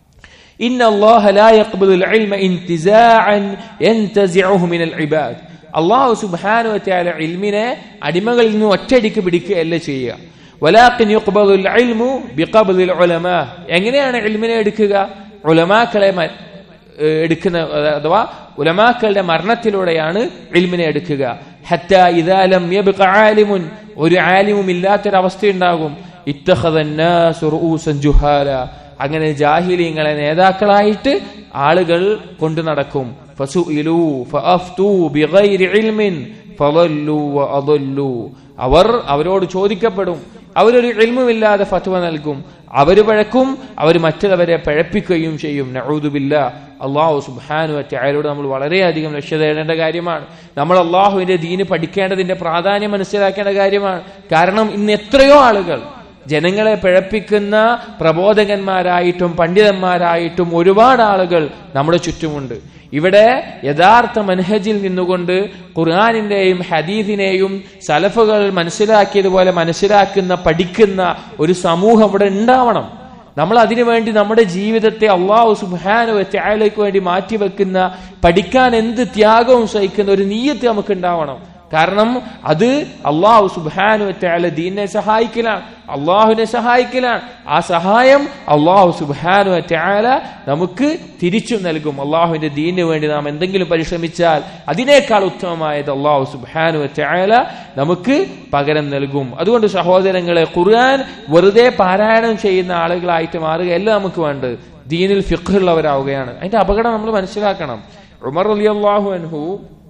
إن الله لا يقبل العلم انتزاعا ينتزعه من العباد അള്ളാഹു സുബ്ഹാനഹു വതആല ഇൽമിനെ അടിമകളിൽ നിന്ന് ഒറ്റയടിക്ക് പിടിക്കുകയല്ല ചെയ്യുക വലാഖിൻ യുഖ്ബലുൽ ഇൽമു ബിഖബ്ലിൽ ഉലമാ എങ്ങനെയാണ് ഇൽമിനെ എടുക്കുക ഉലമാക്കളെ മ- ഏഹ് എടുക്കുന്ന അഥവാ ഉലമാക്കളുടെ മരണത്തിലൂടെയാണ് ഇൽമിനെ എടുക്കുക ഹത്ത ഇദാ ലം യബ്ഖ ആലിമുൻ ഒരു ആലിമും ഇല്ലാത്തൊരവസ്ഥയുണ്ടാകും ഇത്തഖദ الناس رؤوسا جهالا അങ്ങനെ ജാഹിലീങ്ങളെ നേതാക്കളായിട്ട് ആളുകൾ കൊണ്ടു നടക്കും ഫസുഇലു ഫഅഫ്തു ബിഗൈരി ഇൽമിൻ ഫളല്ലു വഅദല്ലു അവർ അവരോട് ചോദിക്കപ്പെടും അവരൊരു ഇൽമുമില്ലാതെ ഫത്വ നൽകും അവര് പഴക്കും അവർ മറ്റുള്ളവരെ പഴപ്പിക്കുകയും ചെയ്യും നഊദുബില്ല അള്ളാഹു സുബ്ഹാനു വറ്റയാലോട് നമ്മൾ വളരെയധികം രക്ഷ തേടേണ്ട കാര്യമാണ് നമ്മൾ അള്ളാഹുവിന്റെ ദീന് പഠിക്കേണ്ടതിന്റെ പ്രാധാന്യം മനസ്സിലാക്കേണ്ട കാര്യമാണ് കാരണം ഇന്ന് എത്രയോ ആളുകൾ ജനങ്ങളെ പിഴപ്പിക്കുന്ന പ്രബോധകന്മാരായിട്ടും പണ്ഡിതന്മാരായിട്ടും ഒരുപാട് ആളുകൾ നമ്മുടെ ചുറ്റുമുണ്ട് ഇവിടെ യഥാർത്ഥ മനഹജിൽ നിന്നുകൊണ്ട് ഖുർആാനിന്റെയും ഹദീദിനെയും സലഫുകൾ മനസ്സിലാക്കിയതുപോലെ മനസ്സിലാക്കുന്ന പഠിക്കുന്ന ഒരു സമൂഹം ഇവിടെ ഉണ്ടാവണം നമ്മൾ അതിനുവേണ്ടി നമ്മുടെ ജീവിതത്തെ അള്ളാഹു സുബാനു ചായലേക്ക് വേണ്ടി മാറ്റിവെക്കുന്ന പഠിക്കാൻ എന്ത് ത്യാഗവും സഹിക്കുന്ന ഒരു നീയത്ത് നമുക്ക് ഉണ്ടാവണം കാരണം അത് അള്ളാഹു സുബാനു വറ്റാല ദീനെ സഹായിക്കലാണ് അള്ളാഹുവിനെ സഹായിക്കലാണ് ആ സഹായം അള്ളാഹു സുബാനു വറ്റാല നമുക്ക് തിരിച്ചു നൽകും അള്ളാഹുവിന്റെ ദീനിന് വേണ്ടി നാം എന്തെങ്കിലും പരിശ്രമിച്ചാൽ അതിനേക്കാൾ ഉത്തമമായത് അള്ളാഹു സുബാനു വറ്റാല നമുക്ക് പകരം നൽകും അതുകൊണ്ട് സഹോദരങ്ങളെ ഖുർആൻ വെറുതെ പാരായണം ചെയ്യുന്ന ആളുകളായിട്ട് മാറുകയല്ല നമുക്ക് വേണ്ടത് ദീനിൽ ഫിഖുള്ളവരാവുകയാണ് അതിന്റെ അപകടം നമ്മൾ മനസ്സിലാക്കണം ഉമർ അലി അള്ളാഹു അൻഹു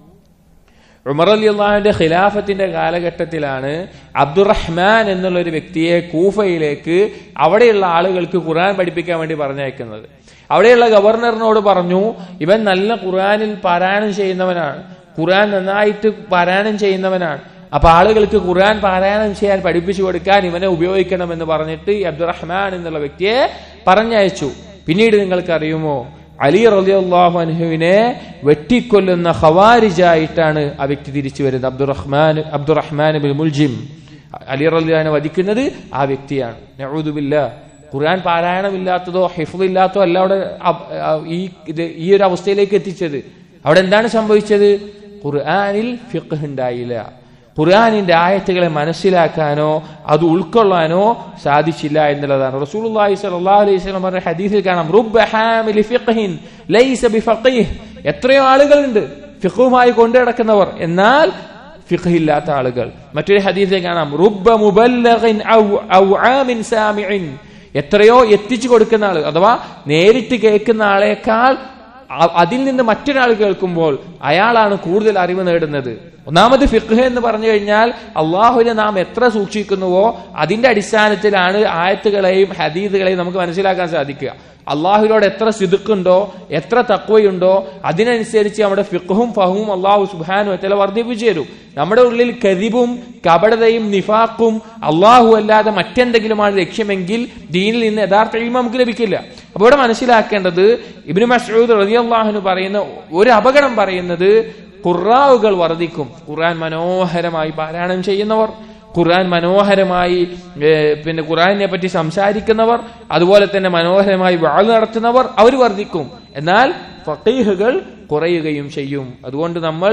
ഉമർ അലി അള്ളാഹുവിന്റെ ഖിലാഫത്തിന്റെ കാലഘട്ടത്തിലാണ് അബ്ദുറഹ്മാൻ എന്നുള്ള ഒരു വ്യക്തിയെ കൂഫയിലേക്ക് അവിടെയുള്ള ആളുകൾക്ക് ഖുർആൻ പഠിപ്പിക്കാൻ വേണ്ടി പറഞ്ഞയക്കുന്നത് അവിടെയുള്ള ഗവർണറിനോട് പറഞ്ഞു ഇവൻ നല്ല ഖുർആനിൽ പാരായണം ചെയ്യുന്നവനാണ് ഖുർആൻ നന്നായിട്ട് പാരായണം ചെയ്യുന്നവനാണ് അപ്പൊ ആളുകൾക്ക് ഖുർആൻ പാരായണം ചെയ്യാൻ പഠിപ്പിച്ചു കൊടുക്കാൻ ഇവനെ ഉപയോഗിക്കണം എന്ന് പറഞ്ഞിട്ട് ഈ അബ്ദുറഹ്മാൻ എന്നുള്ള വ്യക്തിയെ പറഞ്ഞയച്ചു പിന്നീട് നിങ്ങൾക്ക് അറിയുമോ അലി റലിയല്ലാഹു അൻഹുവിനെ വെട്ടിക്കൊല്ലുന്ന ഖവാരിജായിട്ടാണ് ആ വ്യക്തി തിരിച്ചു വരുന്നത് Abdurrahman Abdurrahman bin Muljam Ali റലിയാനെ വധിക്കുന്നത് ആ വ്യക്തിയാണ് നഊദുബില്ല ഖുർആൻ പാരായണമില്ലാത്തതോ ഹിഫില്ലാത്തതോ അല്ല അവിടെ അ- അ- ഈ ഇത് ഈ ഒരു അവസ്ഥയിലേക്ക് എത്തിച്ചത് അവിടെ എന്താണ് സംഭവിച്ചത് ഖുർആനിൽ ഫിഖ് ഉണ്ടായില്ല ഖുർആാനിന്റെ ആയത്തുകളെ മനസ്സിലാക്കാനോ അത് ഉൾക്കൊള്ളാനോ സാധിച്ചില്ല എന്നുള്ളതാണ് റസൂലുള്ളാഹി സ്വല്ലല്ലാഹു അലൈഹി വസല്ലം പറഞ്ഞ ഹദീസിൽ കാണാം റുബ്ബ ഹാമിലി ഫിഖ്ഹിൻ ലൈസ ബിഫഖീഹ് എത്രയോ ആളുകളുണ്ട് ഫിഖുമായി കൊണ്ടു നടക്കുന്നവർ എന്നാൽ ഫിഖ് ഇല്ലാത്ത ആളുകൾ മറ്റൊരു ഹദീസിൽ കാണാം റുബ്ബ മുബല്ലഗിൻ ഔ ഔ ആമിൻ സാമിഇൻ എത്രയോ എത്തിച്ചു കൊടുക്കുന്ന ആൾ അഥവാ നേരിട്ട് കേൾക്കുന്ന ആളേക്കാൾ അ- അതിൽ നിന്ന് മറ്റൊരാൾ കേൾക്കുമ്പോൾ അയാളാണ് കൂടുതൽ അറിവ് നേടുന്നത് ഒന്നാമത് ഫിഖ് എന്ന് പറഞ്ഞു കഴിഞ്ഞാൽ അള്ളാഹുവിനെ നാം എത്ര സൂക്ഷിക്കുന്നുവോ അതിന്റെ അടിസ്ഥാനത്തിലാണ് ആയത്തുകളെയും ഹദീദുകളെയും നമുക്ക് മനസ്സിലാക്കാൻ സാധിക്കുക അള്ളാഹുവിനോട് എത്ര സിദുക്കുണ്ടോ എത്ര തക്വയുണ്ടോ അതിനനുസരിച്ച് നമ്മുടെ ഫിഖും ഫഹും അള്ളാഹു സുബാനും എത്ര വർദ്ധിപ്പിച്ചു തരും നമ്മുടെ ഉള്ളിൽ കരിവും കപടതയും നിഫാക്കും അള്ളാഹു അല്ലാതെ മറ്റെന്തെങ്കിലുമാണ് ലക്ഷ്യമെങ്കിൽ ദീനിൽ നിന്ന് യഥാർത്ഥ ഇൽമ നമുക്ക് ലഭിക്കില്ല അപ്പൊ ഇവിടെ മനസ്സിലാക്കേണ്ടത് ഇബിന് മസൂദ് റതി അള്ളാഹുന് പറയുന്ന ഒരു അപകടം പറയുന്നത് ഖുറാവുകൾ വർദ്ധിക്കും ഖുർആൻ മനോഹരമായി പാരായണം ചെയ്യുന്നവർ ഖുർആൻ മനോഹരമായി ഏ, പിന്നെ ഖുർആനെ പറ്റി സംസാരിക്കുന്നവർ അതുപോലെ തന്നെ മനോഹരമായി വാൾ നടത്തുന്നവർ അവർ വർദ്ധിക്കും എന്നാൽ ഫക്കീഹുകൾ കുറയുകയും ചെയ്യും അതുകൊണ്ട് നമ്മൾ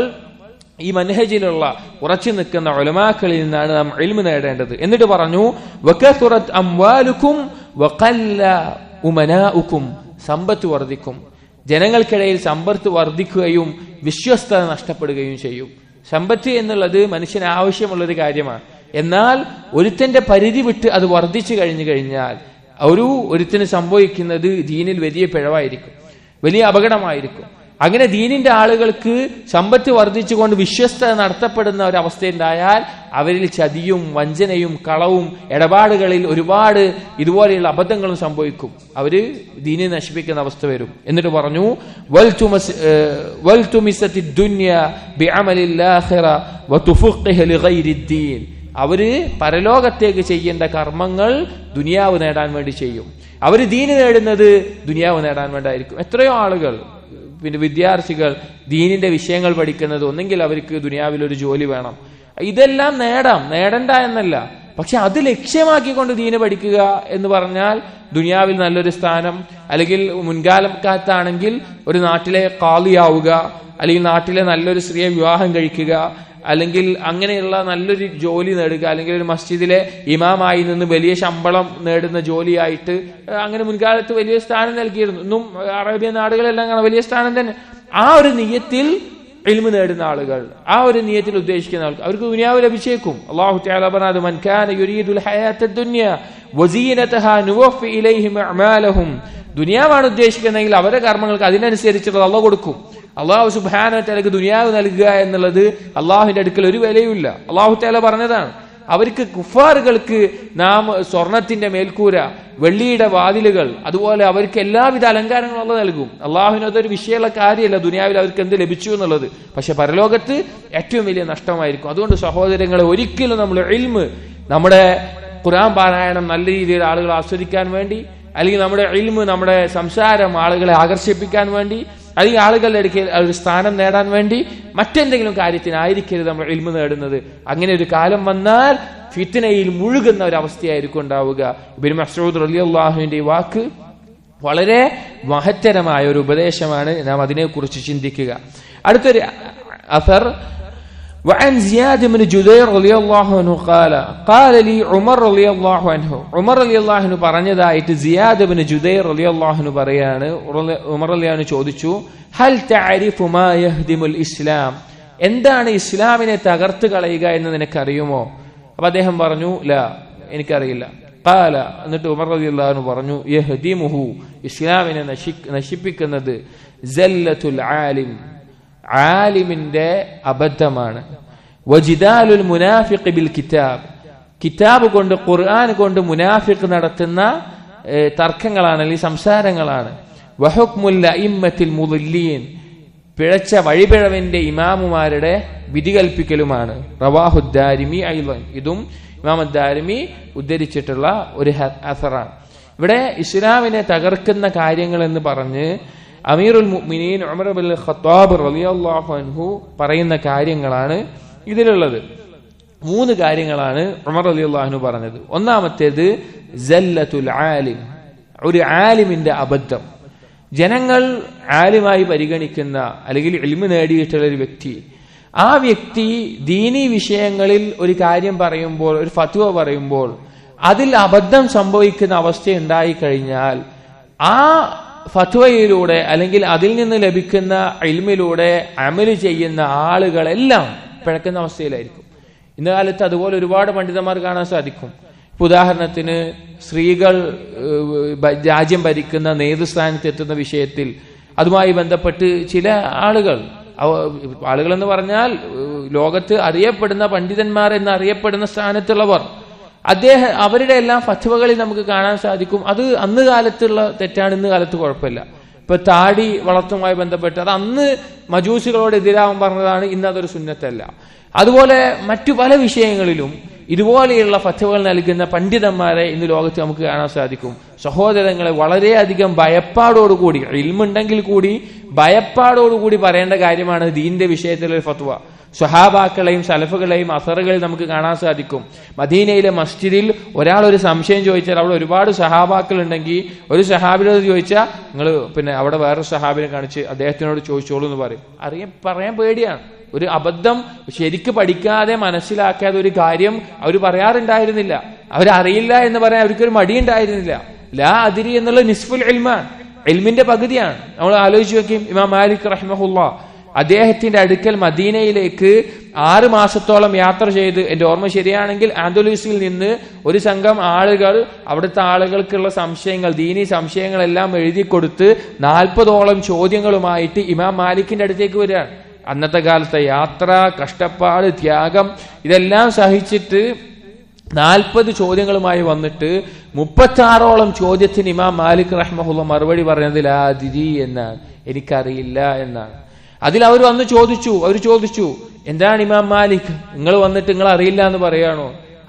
ഈ മനഹജിലുള്ള ഉറച്ചു നിൽക്കുന്ന ഒലമാക്കളിൽ നിന്നാണ് നാം എൽമ നേടേണ്ടത് എന്നിട്ട് പറഞ്ഞു വകസുറത്ത് അംവാലുക്കും വഖല്ല ഉമനാഉക്കും സമ്പത്ത് വർദ്ധിക്കും ജനങ്ങൾക്കിടയിൽ സമ്പത്ത് വർദ്ധിക്കുകയും വിശ്വസ്തത നഷ്ടപ്പെടുകയും ചെയ്യും സമ്പത്ത് എന്നുള്ളത് മനുഷ്യന് ആവശ്യമുള്ള ഒരു കാര്യമാണ് എന്നാൽ ഒരുത്തന്റെ പരിധി വിട്ട് അത് വർദ്ധിച്ചു കഴിഞ്ഞു കഴിഞ്ഞാൽ ഒരു ഒരുത്തിന് സംഭവിക്കുന്നത് ദീനിൽ വലിയ പിഴവായിരിക്കും വലിയ അപകടമായിരിക്കും അങ്ങനെ ദീനിന്റെ ആളുകൾക്ക് സമ്പത്ത് വർദ്ധിച്ചുകൊണ്ട് വിശ്വസ്തത നടത്തപ്പെടുന്ന ഒരു അവസ്ഥയുണ്ടായാൽ അവരിൽ ചതിയും വഞ്ചനയും കളവും ഇടപാടുകളിൽ ഒരുപാട് ഇതുപോലെയുള്ള അബദ്ധങ്ങളും സംഭവിക്കും അവര് ദീനിനെ നശിപ്പിക്കുന്ന അവസ്ഥ വരും എന്നിട്ട് പറഞ്ഞു "വൽ തുമസ്- ഏഹ്, വൽ തുമിസത്തി ദുന്യ ബിഅമലിൽ ആഖിറ വതുഫഖിഹ ലിഗൈരി ദ്ദീൻ." അവര് പരലോകത്തേക്ക് ചെയ്യേണ്ട കർമ്മങ്ങൾ ദുനിയാവ് നേടാൻ വേണ്ടി ചെയ്യും അവർ ദീന് നേടുന്നത് ദുനിയാവ് നേടാൻ വേണ്ടായിരിക്കും എത്രയോ ആളുകൾ പിന്നെ വിദ്യാർത്ഥികൾ ദീനിന്റെ വിഷയങ്ങൾ പഠിക്കുന്നത് ഒന്നെങ്കിൽ അവർക്ക് ദുനിയാവിൽ ഒരു ജോലി വേണം ഇതെല്ലാം നേടാം നേടണ്ട എന്നല്ല പക്ഷെ അത് ലക്ഷ്യമാക്കിക്കൊണ്ട് ദീന് പഠിക്കുക എന്ന് പറഞ്ഞാൽ ദുനിയാവിൽ നല്ലൊരു സ്ഥാനം അല്ലെങ്കിൽ മുൻകാലക്കാലത്താണെങ്കിൽ ഒരു നാട്ടിലെ കാളിയാവുക അല്ലെങ്കിൽ നാട്ടിലെ നല്ലൊരു സ്ത്രീയെ വിവാഹം കഴിക്കുക അല്ലെങ്കിൽ അങ്ങനെയുള്ള നല്ലൊരു ജോലി നേടുക അല്ലെങ്കിൽ ഒരു മസ്ജിദിലെ ഇമാമായി നിന്ന് വലിയ ശമ്പളം നേടുന്ന ജോലിയായിട്ട് അങ്ങനെ മുൻകാലത്ത് വലിയ സ്ഥാനം നൽകിയിരുന്നു ഇന്നും അറേബ്യൻ നാടുകളെല്ലാം കാണാം വലിയ സ്ഥാനം തന്നെ ആ ഒരു നീയത്തിൽ ഇൽമു നേടുന്ന ആളുകൾ ആ ഒരു നിയത്തിൽ ഉദ്ദേശിക്കുന്ന ആൾക്ക് അവർക്ക് ദുനിയാവ് ലഭിച്ചേക്കും അള്ളാഹു തആല പറഞ്ഞത് മൻ കാന യുരീദുൽ ഹയാത്ത ദുനിയ വസീനതഹ നുവഫി ഇലൈഹിം അഅമാലഹും ദുനിയാവാണ് ഉദ്ദേശിക്കുന്നതെങ്കിൽ അവരുടെ കർമ്മങ്ങൾക്ക് അതിനനുസരിച്ചുള്ളത് അള്ളാഹ് കൊടുക്കും അള്ളാഹു സുബ്ഹാനഹു തആലക്ക് ദുനിയാവ് നൽകുക എന്നുള്ളത് അള്ളാഹുവിന്റെ അടുക്കൽ ഒരു വിലയുമില്ല അള്ളാഹു തആല പറഞ്ഞതാണ് അവർക്ക് കുഫാറുകൾക്ക് നാം സ്വർണത്തിന്റെ മേൽക്കൂര വെള്ളിയുടെ വാതിലുകൾ അതുപോലെ അവർക്ക് എല്ലാവിധ അലങ്കാരങ്ങളും അള്ള നൽകും അള്ളാഹുവിന് അതൊരു വിഷയമുള്ള കാര്യമല്ല ദുനിയാവിൽ അവർക്ക് എന്ത് ലഭിച്ചു എന്നുള്ളത് പക്ഷെ പരലോകത്ത് ഏറ്റവും വലിയ നഷ്ടമായിരിക്കും അതുകൊണ്ട് സഹോദരങ്ങളെ ഒരിക്കലും നമ്മൾ എൽമ് നമ്മുടെ ഖുറാൻ പാരായണം നല്ല രീതിയിൽ ആളുകൾ ആസ്വദിക്കാൻ വേണ്ടി അല്ലെങ്കിൽ നമ്മുടെ ഇൽമ് നമ്മുടെ സംസാരം ആളുകളെ ആകർഷിപ്പിക്കാൻ വേണ്ടി അല്ലെങ്കിൽ ആളുകളുടെ അടുക്കൽ ഒരു സ്ഥാനം നേടാൻ വേണ്ടി മറ്റെന്തെങ്കിലും കാര്യത്തിനായിരിക്കരുത് നമ്മൾ ഇൽമ നേടുന്നത് അങ്ങനെ ഒരു കാലം വന്നാൽ ഫിത്തിനയിൽ മുഴുകുന്ന ഒരു അവസ്ഥയായിരിക്കും ഉണ്ടാവുക ഇബിൻ മസൂദ് അലി അള്ളാഹുവിന്റെ ഈ വാക്ക് വളരെ മഹത്തരമായ ഒരു ഉപദേശമാണ് നാം അതിനെക്കുറിച്ച് ചിന്തിക്കുക അടുത്തൊരു അസർ وعن زياد بن جدير رضي الله عنه قال قال لي عمر رضي الله عنه عمر رضي الله عنه പറഞ്ഞതായിട്ട് സിയാദ് ബിൻ ജുദൈർ റളിയല്ലാഹു അൻഹു പറയാണ് ഉമർ റളിയല്ലാഹു അൻഹു ചോദിച്ചു ഹൽ തഅരിഫു മാ യഹ്ദിമുൽ ഇസ്ലാം എന്താണ് ഇസ്ലാമിനെ തകർത്ത് കളയുക എന്ന് നിനക്കറിയുമോ അപ്പൊ അദ്ദേഹം പറഞ്ഞു ല എനിക്കറിയില്ല കാല എന്നിട്ട് ഉമർ റളിയല്ലാഹു അൻഹു പറഞ്ഞു യഹ്ദിമുഹു ഇസ്ലാമിനെ നശിപ്പിക്കുന്നത് സല്ലത്തുൽ ആലിം ആലിമിന്റെ അബദ്ധമാണ് വജിദാലുൽ മുനാഫിഖ് ബിൽ കിതാബ് കിതാബ് കൊണ്ട് ഖുർആൻ കൊണ്ട് മുനാഫിഖ് നടത്തുന്ന തർക്കങ്ങളാണ് അല്ലെങ്കിൽ സംസാരങ്ങളാണ് വഹുക്മുൽ അഇമ്മത്തിൽ മുദല്ലീൻ പിഴച്ച വഴിപിഴവിന്റെ ഇമാമുമാരുടെ വിധി കൽപ്പിക്കലുമാണ് റവാഹുദ്ദാരിമി ഐലൻ ഇതും ഇമാം ദാരിമി ഉദ്ധരിച്ചിട്ടുള്ള ഒരു അസറാണ് ഇവിടെ ഇസ്ലാമിനെ തകർക്കുന്ന കാര്യങ്ങൾ എന്ന് പറഞ്ഞ് അമീറുൽ മുഅ്മിനീൻ ഉമർ ബിൻ ഖത്താബ് റളിയല്ലാഹു അൻഹു പറയുന്ന കാര്യങ്ങളാണ് ഇതിലുള്ളത് മൂന്ന് കാര്യങ്ങളാണ് ഉമർ റളിയല്ലാഹു അൻഹു പറഞ്ഞത് ഒന്നാമത്തേത് ജല്ലത്തുൽ ആലിം ഒരു ആലിമിന്റെ അബദ്ധം ജനങ്ങൾ ആലിമായി പരിഗണിക്കുന്ന അല്ലെങ്കിൽ ഇൽമു നേടിയിട്ടുള്ള ഒരു വ്യക്തി ആ വ്യക്തി ദീനി വിഷയങ്ങളിൽ ഒരു കാര്യം പറയുമ്പോൾ ഒരു ഫത്വ പറയുമ്പോൾ അതിൽ അബദ്ധം സംഭവിക്കുന്ന അവസ്ഥ ഉണ്ടായി കഴിഞ്ഞാൽ ആ ഫത്വയിലൂടെ അല്ലെങ്കിൽ അതിൽ നിന്ന് ലഭിക്കുന്ന ഇൽമിലൂടെ അമല് ചെയ്യുന്ന ആളുകളെല്ലാം പിഴക്കുന്ന അവസ്ഥയിലായിരിക്കും ഇന്ന കാലത്ത് അതുപോലെ ഒരുപാട് പണ്ഡിതന്മാർ കാണാൻ സാധിക്കും ഇപ്പൊ ഉദാഹരണത്തിന് സ്ത്രീകൾ രാജ്യം ഭരിക്കുന്ന നേതൃസ്ഥാനത്ത് എത്തുന്ന വിഷയത്തിൽ അതുമായി ബന്ധപ്പെട്ട് ചില ആളുകൾ ആളുകൾ എന്ന് പറഞ്ഞാൽ ലോകത്ത് അറിയപ്പെടുന്ന പണ്ഡിതന്മാർ എന്ന് അറിയപ്പെടുന്ന സ്ഥാനത്തുള്ളവർ അദ്ദേഹം അവരുടെ എല്ലാം ഫത്വകളിൽ നമുക്ക് കാണാൻ സാധിക്കും അത് അന്ന് കാലത്തുള്ള തെറ്റാണ് ഇന്ന് കാലത്ത് കുഴപ്പമില്ല ഇപ്പൊ താടി വളർത്തുമായി ബന്ധപ്പെട്ട് അത് അന്ന് മജൂസികളോട് എതിരാവാൻ പറഞ്ഞതാണ് ഇന്ന് അതൊരു സുന്നത്തല്ല അതുപോലെ മറ്റു പല വിഷയങ്ങളിലും ഇതുപോലെയുള്ള ഫത്വകൾ നൽകുന്ന പണ്ഡിതന്മാരെ ഇന്ന് ലോകത്ത് നമുക്ക് കാണാൻ സാധിക്കും സഹോദരങ്ങളെ വളരെയധികം ഭയപ്പാടോടുകൂടി ഇൽമുണ്ടെങ്കിൽ കൂടി ഭയപ്പാടോടുകൂടി പറയേണ്ട കാര്യമാണ് ദീന്റെ വിഷയത്തിലൊരു ഫത്വ സ്വഹാബാക്കളെയും സലഫുകളെയും അസറുകളെയും നമുക്ക് കാണാൻ സാധിക്കും മദീനയിലെ മസ്ജിദിൽ ഒരാൾ ഒരു സംശയം ചോദിച്ചാൽ അവിടെ ഒരുപാട് സഹാബാക്കൾ ഉണ്ടെങ്കിൽ ഒരു സഹാബിനോട് ചോദിച്ചാൽ നിങ്ങൾ പിന്നെ അവിടെ വേറൊരു സഹാബിനെ കാണിച്ച് അദ്ദേഹത്തിനോട് ചോദിച്ചോളൂ എന്ന് പറയും അറിയാൻ പറയാൻ പേടിയാണ് ഒരു അബദ്ധം ശരിക്ക് പഠിക്കാതെ മനസ്സിലാക്കാതെ ഒരു കാര്യം അവർ പറയാറുണ്ടായിരുന്നില്ല അവരറിയില്ല എന്ന് പറയാൻ അവർക്കൊരു മടിയുണ്ടായിരുന്നില്ല ലാ അതിരി എന്നുള്ള നിസ്ഫുൽ എൽമാൻ എൽമിന്റെ പകുതിയാണ് നമ്മൾ ആലോചിച്ച് നോക്കിയും ഇമാം മാലിക് റഹ്മഹുല്ല അദ്ദേഹത്തിന്റെ അടുക്കൽ മദീനയിലേക്ക് ആറ് മാസത്തോളം യാത്ര ചെയ്ത് എന്റെ ഓർമ്മ ശരിയാണെങ്കിൽ ആന്തോലീസിൽ നിന്ന് ഒരു സംഘം ആളുകൾ അവിടുത്തെ ആളുകൾക്കുള്ള സംശയങ്ങൾ ദീനി സംശയങ്ങളെല്ലാം എഴുതി കൊടുത്ത് നാൽപ്പതോളം ചോദ്യങ്ങളുമായിട്ട് ഇമാം മാലിക്കിന്റെ അടുത്തേക്ക് വരികയാണ് അന്നത്തെ കാലത്തെ യാത്ര കഷ്ടപ്പാട് ത്യാഗം ഇതെല്ലാം സഹിച്ചിട്ട് നാൽപ്പത് ചോദ്യങ്ങളുമായി വന്നിട്ട് മുപ്പത്തി ആറോളം ചോദ്യത്തിന് ഇമാം മാലിക് റഹ്മഹുള്ള മറുപടി പറഞ്ഞതിൽ ആ ദിരി എന്നാണ് എനിക്കറിയില്ല എന്നാണ് അതിൽ അവർ വന്ന് ചോദിച്ചു അവർ ചോദിച്ചു എന്താണ് ഇമാം മാലിക് നിങ്ങൾ വന്നിട്ട് നിങ്ങൾ അറിയില്ല എന്ന് പറയാണോ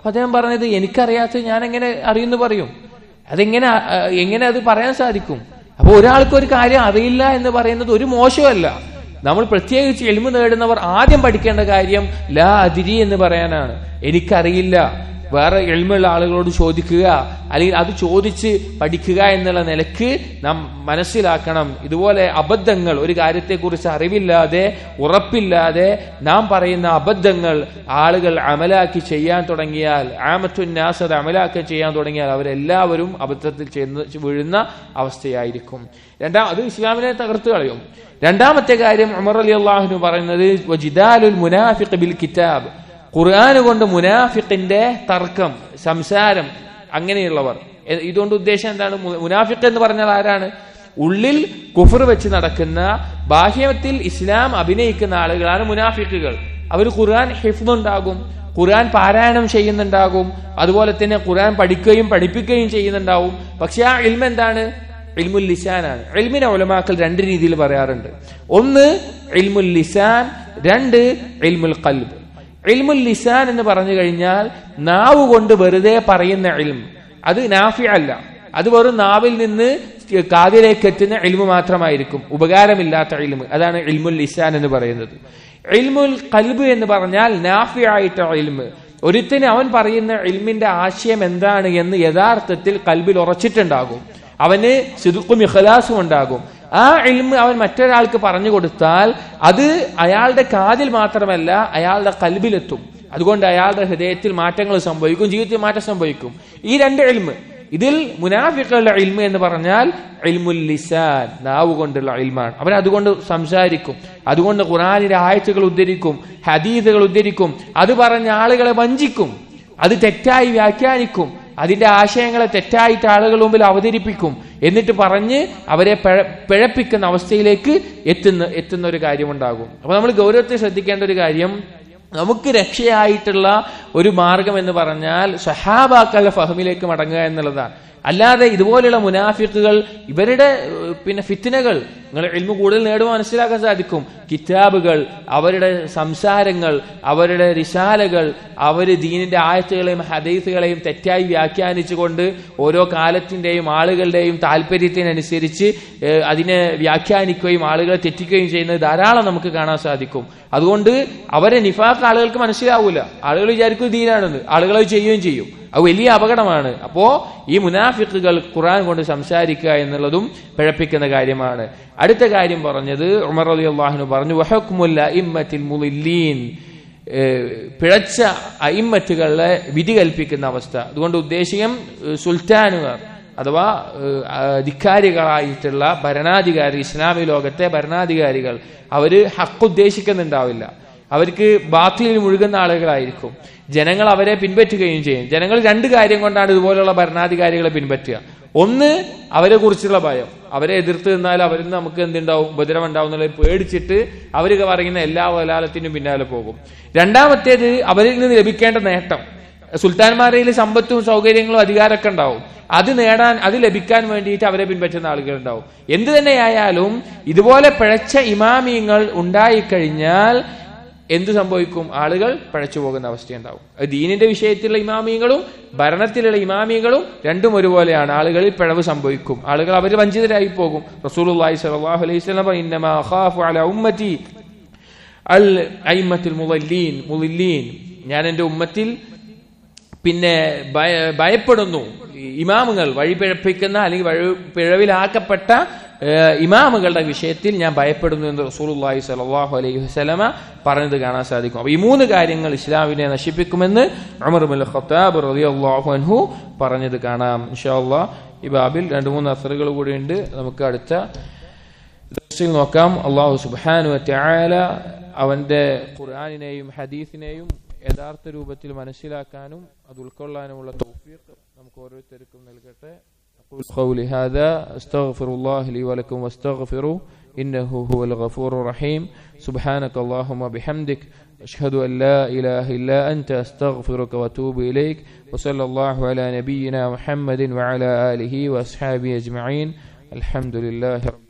അപ്പൊ അദ്ദേഹം പറഞ്ഞത് എനിക്കറിയാത്ത ഞാൻ എങ്ങനെ അറിയുന്നു പറയും അതെങ്ങനെ ആ, എങ്ങനെ അത് പറയാൻ സാധിക്കും അപ്പൊ ഒരാൾക്ക് ഒരു കാര്യം അറിയില്ല എന്ന് പറയുന്നത് ഒരു മോശമല്ല നമ്മൾ പ്രത്യേകിച്ച് എളിമ നേടുന്നവർ ആദ്യം പഠിക്കേണ്ട കാര്യം ലാ അതിരി എന്ന് പറയാനാണ് എനിക്കറിയില്ല വേറെ എളിമുള്ള ആളുകളോട് ചോദിക്കുക അല്ലെങ്കിൽ അത് ചോദിച്ച് പഠിക്കുക എന്നുള്ള നിലക്ക് നാം മനസ്സിലാക്കണം ഇതുപോലെ അബദ്ധങ്ങൾ ഒരു കാര്യത്തെക്കുറിച്ച് അറിവില്ലാതെ ഉറപ്പില്ലാതെ നാം പറയുന്ന അബദ്ധങ്ങൾ ആളുകൾ അമലാക്കി ചെയ്യാൻ തുടങ്ങിയാൽ ആമത്തുന്നാസ് അത് അമലാക്കി ചെയ്യാൻ തുടങ്ങിയാൽ അവരെല്ലാവരും അബദ്ധത്തിൽ ചെന്ന് വീഴുന്ന അവസ്ഥയായിരിക്കും രണ്ടാം അത് ഇസ്ലാമിനെ തകർത്തു കളയും രണ്ടാമത്തെ കാര്യം ഉമർ അലി അള്ളാഹുനു പറയുന്നത് വജിദാലുൽ മുനാഫിഖ് ബിൽ കിതാബ് ഖുർആൻ കൊണ്ട് മുനാഫിഖിന്റെ തർക്കം സംസാരം അങ്ങനെയുള്ളവർ എ- ഇതുകൊണ്ട് ഉദ്ദേശം എന്താണ് മു- മുനാഫിഖ് എന്ന് പറഞ്ഞാൽ ആരാണ് ഉള്ളിൽ കുഫർ വെച്ച് നടക്കുന്ന ബാഹ്യത്തിൽ ഇസ്ലാം അഭിനയിക്കുന്ന ആളുകളാണ് മുനാഫിക്കുകൾ അവർ ഖുർആൻ ഹിഫ്ദുണ്ടാകും ഖുർആൻ പാരായണം ചെയ്യുന്നുണ്ടാകും അതുപോലെ തന്നെ ഖുർആൻ പഠിക്കുകയും പഠിപ്പിക്കുകയും ചെയ്യുന്നുണ്ടാവും പക്ഷെ ആ ഇൽമ എന്താണ് ഇൽമുൽ ലിസാനാണ് ഇൽമിനെ ഉലമാക്കൽ രണ്ട് രീതിയിൽ പറയാറുണ്ട് ഒന്ന് ഇൽമുൽ ലിസാൻ രണ്ട് ഇൽമുൽ ഖൽബ് ഇൽമുൽ ലിസാൻ എന്ന് പറഞ്ഞു കഴിഞ്ഞാൽ നാവ് കൊണ്ട് വെറുതെ പറയുന്ന ഇൽം അത് നാഫി അല്ല അത് വെറും നാവിൽ നിന്ന് കാതിലേക്ക് എത്തുന്ന ഇൽമു മാത്രമായിരിക്കും ഉപകാരമില്ലാത്ത ഇൽമു അതാണ് ഇൽമുൽ ലിസാൻ എന്ന് പറയുന്നത് ഇൽമുൽ കൽബ് എന്ന് പറഞ്ഞാൽ നാഫി ആയിട്ട് ഇൽമ് ഒരുത്തിന് അവൻ പറയുന്ന ഇൽമിന്റെ ആശയം എന്താണ് എന്ന് യഥാർത്ഥത്തിൽ കൽബിൽ ഉറച്ചിട്ടുണ്ടാകും അവന് സിദുക്കും ഇഖലാസും ഉണ്ടാകും ആ ഇൽമ് അവൻ മറ്റൊരാൾക്ക് പറഞ്ഞു കൊടുത്താൽ അത് അയാളുടെ കാതിൽ മാത്രമല്ല അയാളുടെ കൽബിലെത്തും അതുകൊണ്ട് അയാളുടെ ഹൃദയത്തിൽ മാറ്റങ്ങൾ സംഭവിക്കും ജീവിതത്തിൽ മാറ്റം സംഭവിക്കും ഈ രണ്ട് ഇൽമ് ഇതിൽ മുനാഫിക്കുകളുടെ ഇൽമ എന്ന് പറഞ്ഞാൽ ഇൽമുൽ ലിസാൻ നാവ് കൊണ്ടുള്ള ഇൽമാണ് അവൻ അതുകൊണ്ട് സംസാരിക്കും അതുകൊണ്ട് ഖുറാനിലെ ആയത്തുകൾ ഉദ്ധരിക്കും ഹദീദുകൾ ഉദ്ധരിക്കും അത് പറഞ്ഞ ആളുകളെ വഞ്ചിക്കും അത് തെറ്റായി വ്യാഖ്യാനിക്കും അതിന്റെ ആശയങ്ങളെ തെറ്റായിട്ട് ആളുകൾ മുമ്പിൽ അവതരിപ്പിക്കും എന്നിട്ട് പറഞ്ഞ് അവരെ പിഴ- പിഴപ്പിക്കുന്ന അവസ്ഥയിലേക്ക് എത്തുന്ന എത്തുന്ന ഒരു കാര്യമുണ്ടാകും അപ്പൊ നമ്മൾ ഗൗരവത്തിൽ ശ്രദ്ധിക്കേണ്ട ഒരു കാര്യം നമുക്ക് രക്ഷയായിട്ടുള്ള ഒരു മാർഗം എന്ന് പറഞ്ഞാൽ സഹാബാക്കളുടെ ഫഹമിലേക്ക് മടങ്ങുക എന്നുള്ളതാണ് അല്ലാതെ ഇതുപോലെയുള്ള മുനാഫിക്കുകൾ ഇവരുടെ ഏഹ്, പിന്നെ ഫിത്തിനകൾ നിങ്ങൾ ഇൽമു കൂടുതൽ നേടുവാൻ മനസ്സിലാക്കാൻ സാധിക്കും കിതാബുകൾ അവരുടെ സംസാരങ്ങൾ അവരുടെ റിശാലകൾ അവർ ദീനിന്റെ ആയത്തുകളെയും ഹദീസുകളെയും തെറ്റായി വ്യാഖ്യാനിച്ചുകൊണ്ട് ഓരോ കാലത്തിന്റെയും ആളുകളുടെയും താല്പര്യത്തിനനുസരിച്ച് ഏഹ്, അതിനെ വ്യാഖ്യാനിക്കുകയും ആളുകളെ തെറ്റിക്കുകയും ചെയ്യുന്നത് ധാരാളം നമുക്ക് കാണാൻ സാധിക്കും അതുകൊണ്ട് അവരെ നിഫാഖ് ആളുകൾക്ക് മനസ്സിലാവൂല ആളുകൾ വിചാരിക്കും ദീനാണെന്ന് ആളുകൾ അത് ചെയ്യുകയും ചെയ്യും അത് വലിയ അപകടമാണ് അപ്പോ ഈ മുനാഫിക്കുകൾ ഖുറാൻ കൊണ്ട് സംസാരിക്കുക എന്നുള്ളതും പിഴപ്പിക്കുന്ന കാര്യമാണ് അടുത്ത കാര്യം പറഞ്ഞത് ഉമർ അലി അള്ളാഹുന് പറഞ്ഞു വഹക്കുമുല്ല ഇമ്മത്തിൽ മുലില്ലീൻ ഏഹ് പിഴച്ച അയിമ്മറ്റുകളെ വിധി കൽപ്പിക്കുന്ന അവസ്ഥ അതുകൊണ്ട് ഉദ്ദേശ്യം ഏഹ് സുൽത്താനുകാർ അഥവാ ഏഹ്, ആ, ധിക്കാരികളായിട്ടുള്ള ഭരണാധികാരി ഇസ്ലാമിക ലോകത്തെ ഭരണാധികാരികൾ അവര് ഹക്ക് ഉദ്ദേശിക്കുന്നുണ്ടാവില്ല അവർക്ക് ബാത്തിലിൽ മുഴുകുന്ന ആളുകളായിരിക്കും ജനങ്ങൾ അവരെ പിൻപറ്റുകയും ചെയ്യും ജനങ്ങൾ രണ്ട് കാര്യം കൊണ്ടാണ് ഇതുപോലുള്ള ഭരണാധികാരികളെ പിൻപറ്റുക ഒന്ന് അവരെ കുറിച്ചുള്ള ഭയം അവരെ എതിർത്ത് നിന്നാൽ അവരിൽ നിന്ന് നമുക്ക് എന്തുണ്ടാവും ഉപദ്രവം ഉണ്ടാവും എന്നുള്ളത് പേടിച്ചിട്ട് അവർ പറയുന്ന എല്ലാ വലാലത്തിനും പിന്നാലെ പോകും രണ്ടാമത്തേത് അവരിൽ നിന്ന് ലഭിക്കേണ്ട നേട്ടം സുൽത്താൻമാരയിൽ സമ്പത്തും സൗകര്യങ്ങളും അധികാരമൊക്കെ ഉണ്ടാവും അത് നേടാൻ അത് ലഭിക്കാൻ വേണ്ടിയിട്ട് അവരെ പിൻപറ്റുന്ന ആളുകൾ ഉണ്ടാവും എന്ത് തന്നെയായാലും ഇതുപോലെ പിഴച്ച ഇമാമിയങ്ങൾ ഉണ്ടായിക്കഴിഞ്ഞാൽ എന്ത് സംഭവിക്കും ആളുകൾ പഴച്ചു പോകുന്ന അവസ്ഥയുണ്ടാവും അത് ദീനിന്റെ വിഷയത്തിലുള്ള ഇമാമിയങ്ങളും ഭരണത്തിലുള്ള ഇമാമിയങ്ങളും രണ്ടും ഒരുപോലെയാണ് ആളുകളിൽ പിഴവ് സംഭവിക്കും ആളുകൾ അവർ വഞ്ചിതരായി പോകും റസൂലുള്ളാഹി സ്വല്ലല്ലാഹു അലൈഹി വസല്ലം പറഞ്ഞു, ഇന്നമാ അഖാഫു അലാ ഉമ്മത്തി അൽ അയിമത്തിൽ മുവല്ലീൻ മുവല്ലീൻ ഞാൻ എൻ്റെ ഉമ്മത്തിൽ പിന്നെ ഭയ- ഭയപ്പെടുന്നു ഈ ഇമാമുകൾ വഴി പിഴപ്പിക്കുന്ന അല്ലെങ്കിൽ വഴി പിഴവിലാക്കപ്പെട്ട ഏഹ്, ഇമാമുകളുടെ വിഷയത്തിൽ ഞാൻ ഭയപ്പെടുന്നു എന്ന് റസൂലുള്ളാഹി സ്വല്ലല്ലാഹു അലൈഹി വസല്ലമ പറഞ്ഞത് കാണാൻ സാധിക്കും അപ്പൊ ഈ മൂന്ന് കാര്യങ്ങൾ ഇസ്ലാമിനെ നശിപ്പിക്കുമെന്ന് ഉമർ ബിൻ ഖത്താബ് റളിയല്ലാഹു അൻഹു പറഞ്ഞത് കാണാം ഇൻഷാ അല്ലാഹ് ഈ ബാബിൽ രണ്ട് മൂന്ന് അസറുകൾ കൂടിയുണ്ട് നമുക്ക് അടുത്ത ദർസിൽ നോക്കാം അള്ളാഹു സുബ്ഹാനു വതആല അവന്റെ ഖുർആനിനെയും ഹദീസിനെയും യഥാർത്ഥ രൂപത്തിൽ മനസ്സിലാക്കാനും അത് ഉൾക്കൊള്ളാനുമുള്ള തൗഫീഖ് നമുക്ക് ഓരോരുത്തർക്കും നൽകട്ടെ أقول قولي هذا أستغفر الله لي ولكم واستغفروه إنه هو الغفور الرحيم سبحانك اللهم بحمدك أشهد أن لا إله إلا أنت أستغفرك وأتوب إليك وصلى الله على نبينا محمد وعلى آله وأصحابه أجمعين الحمد لله رب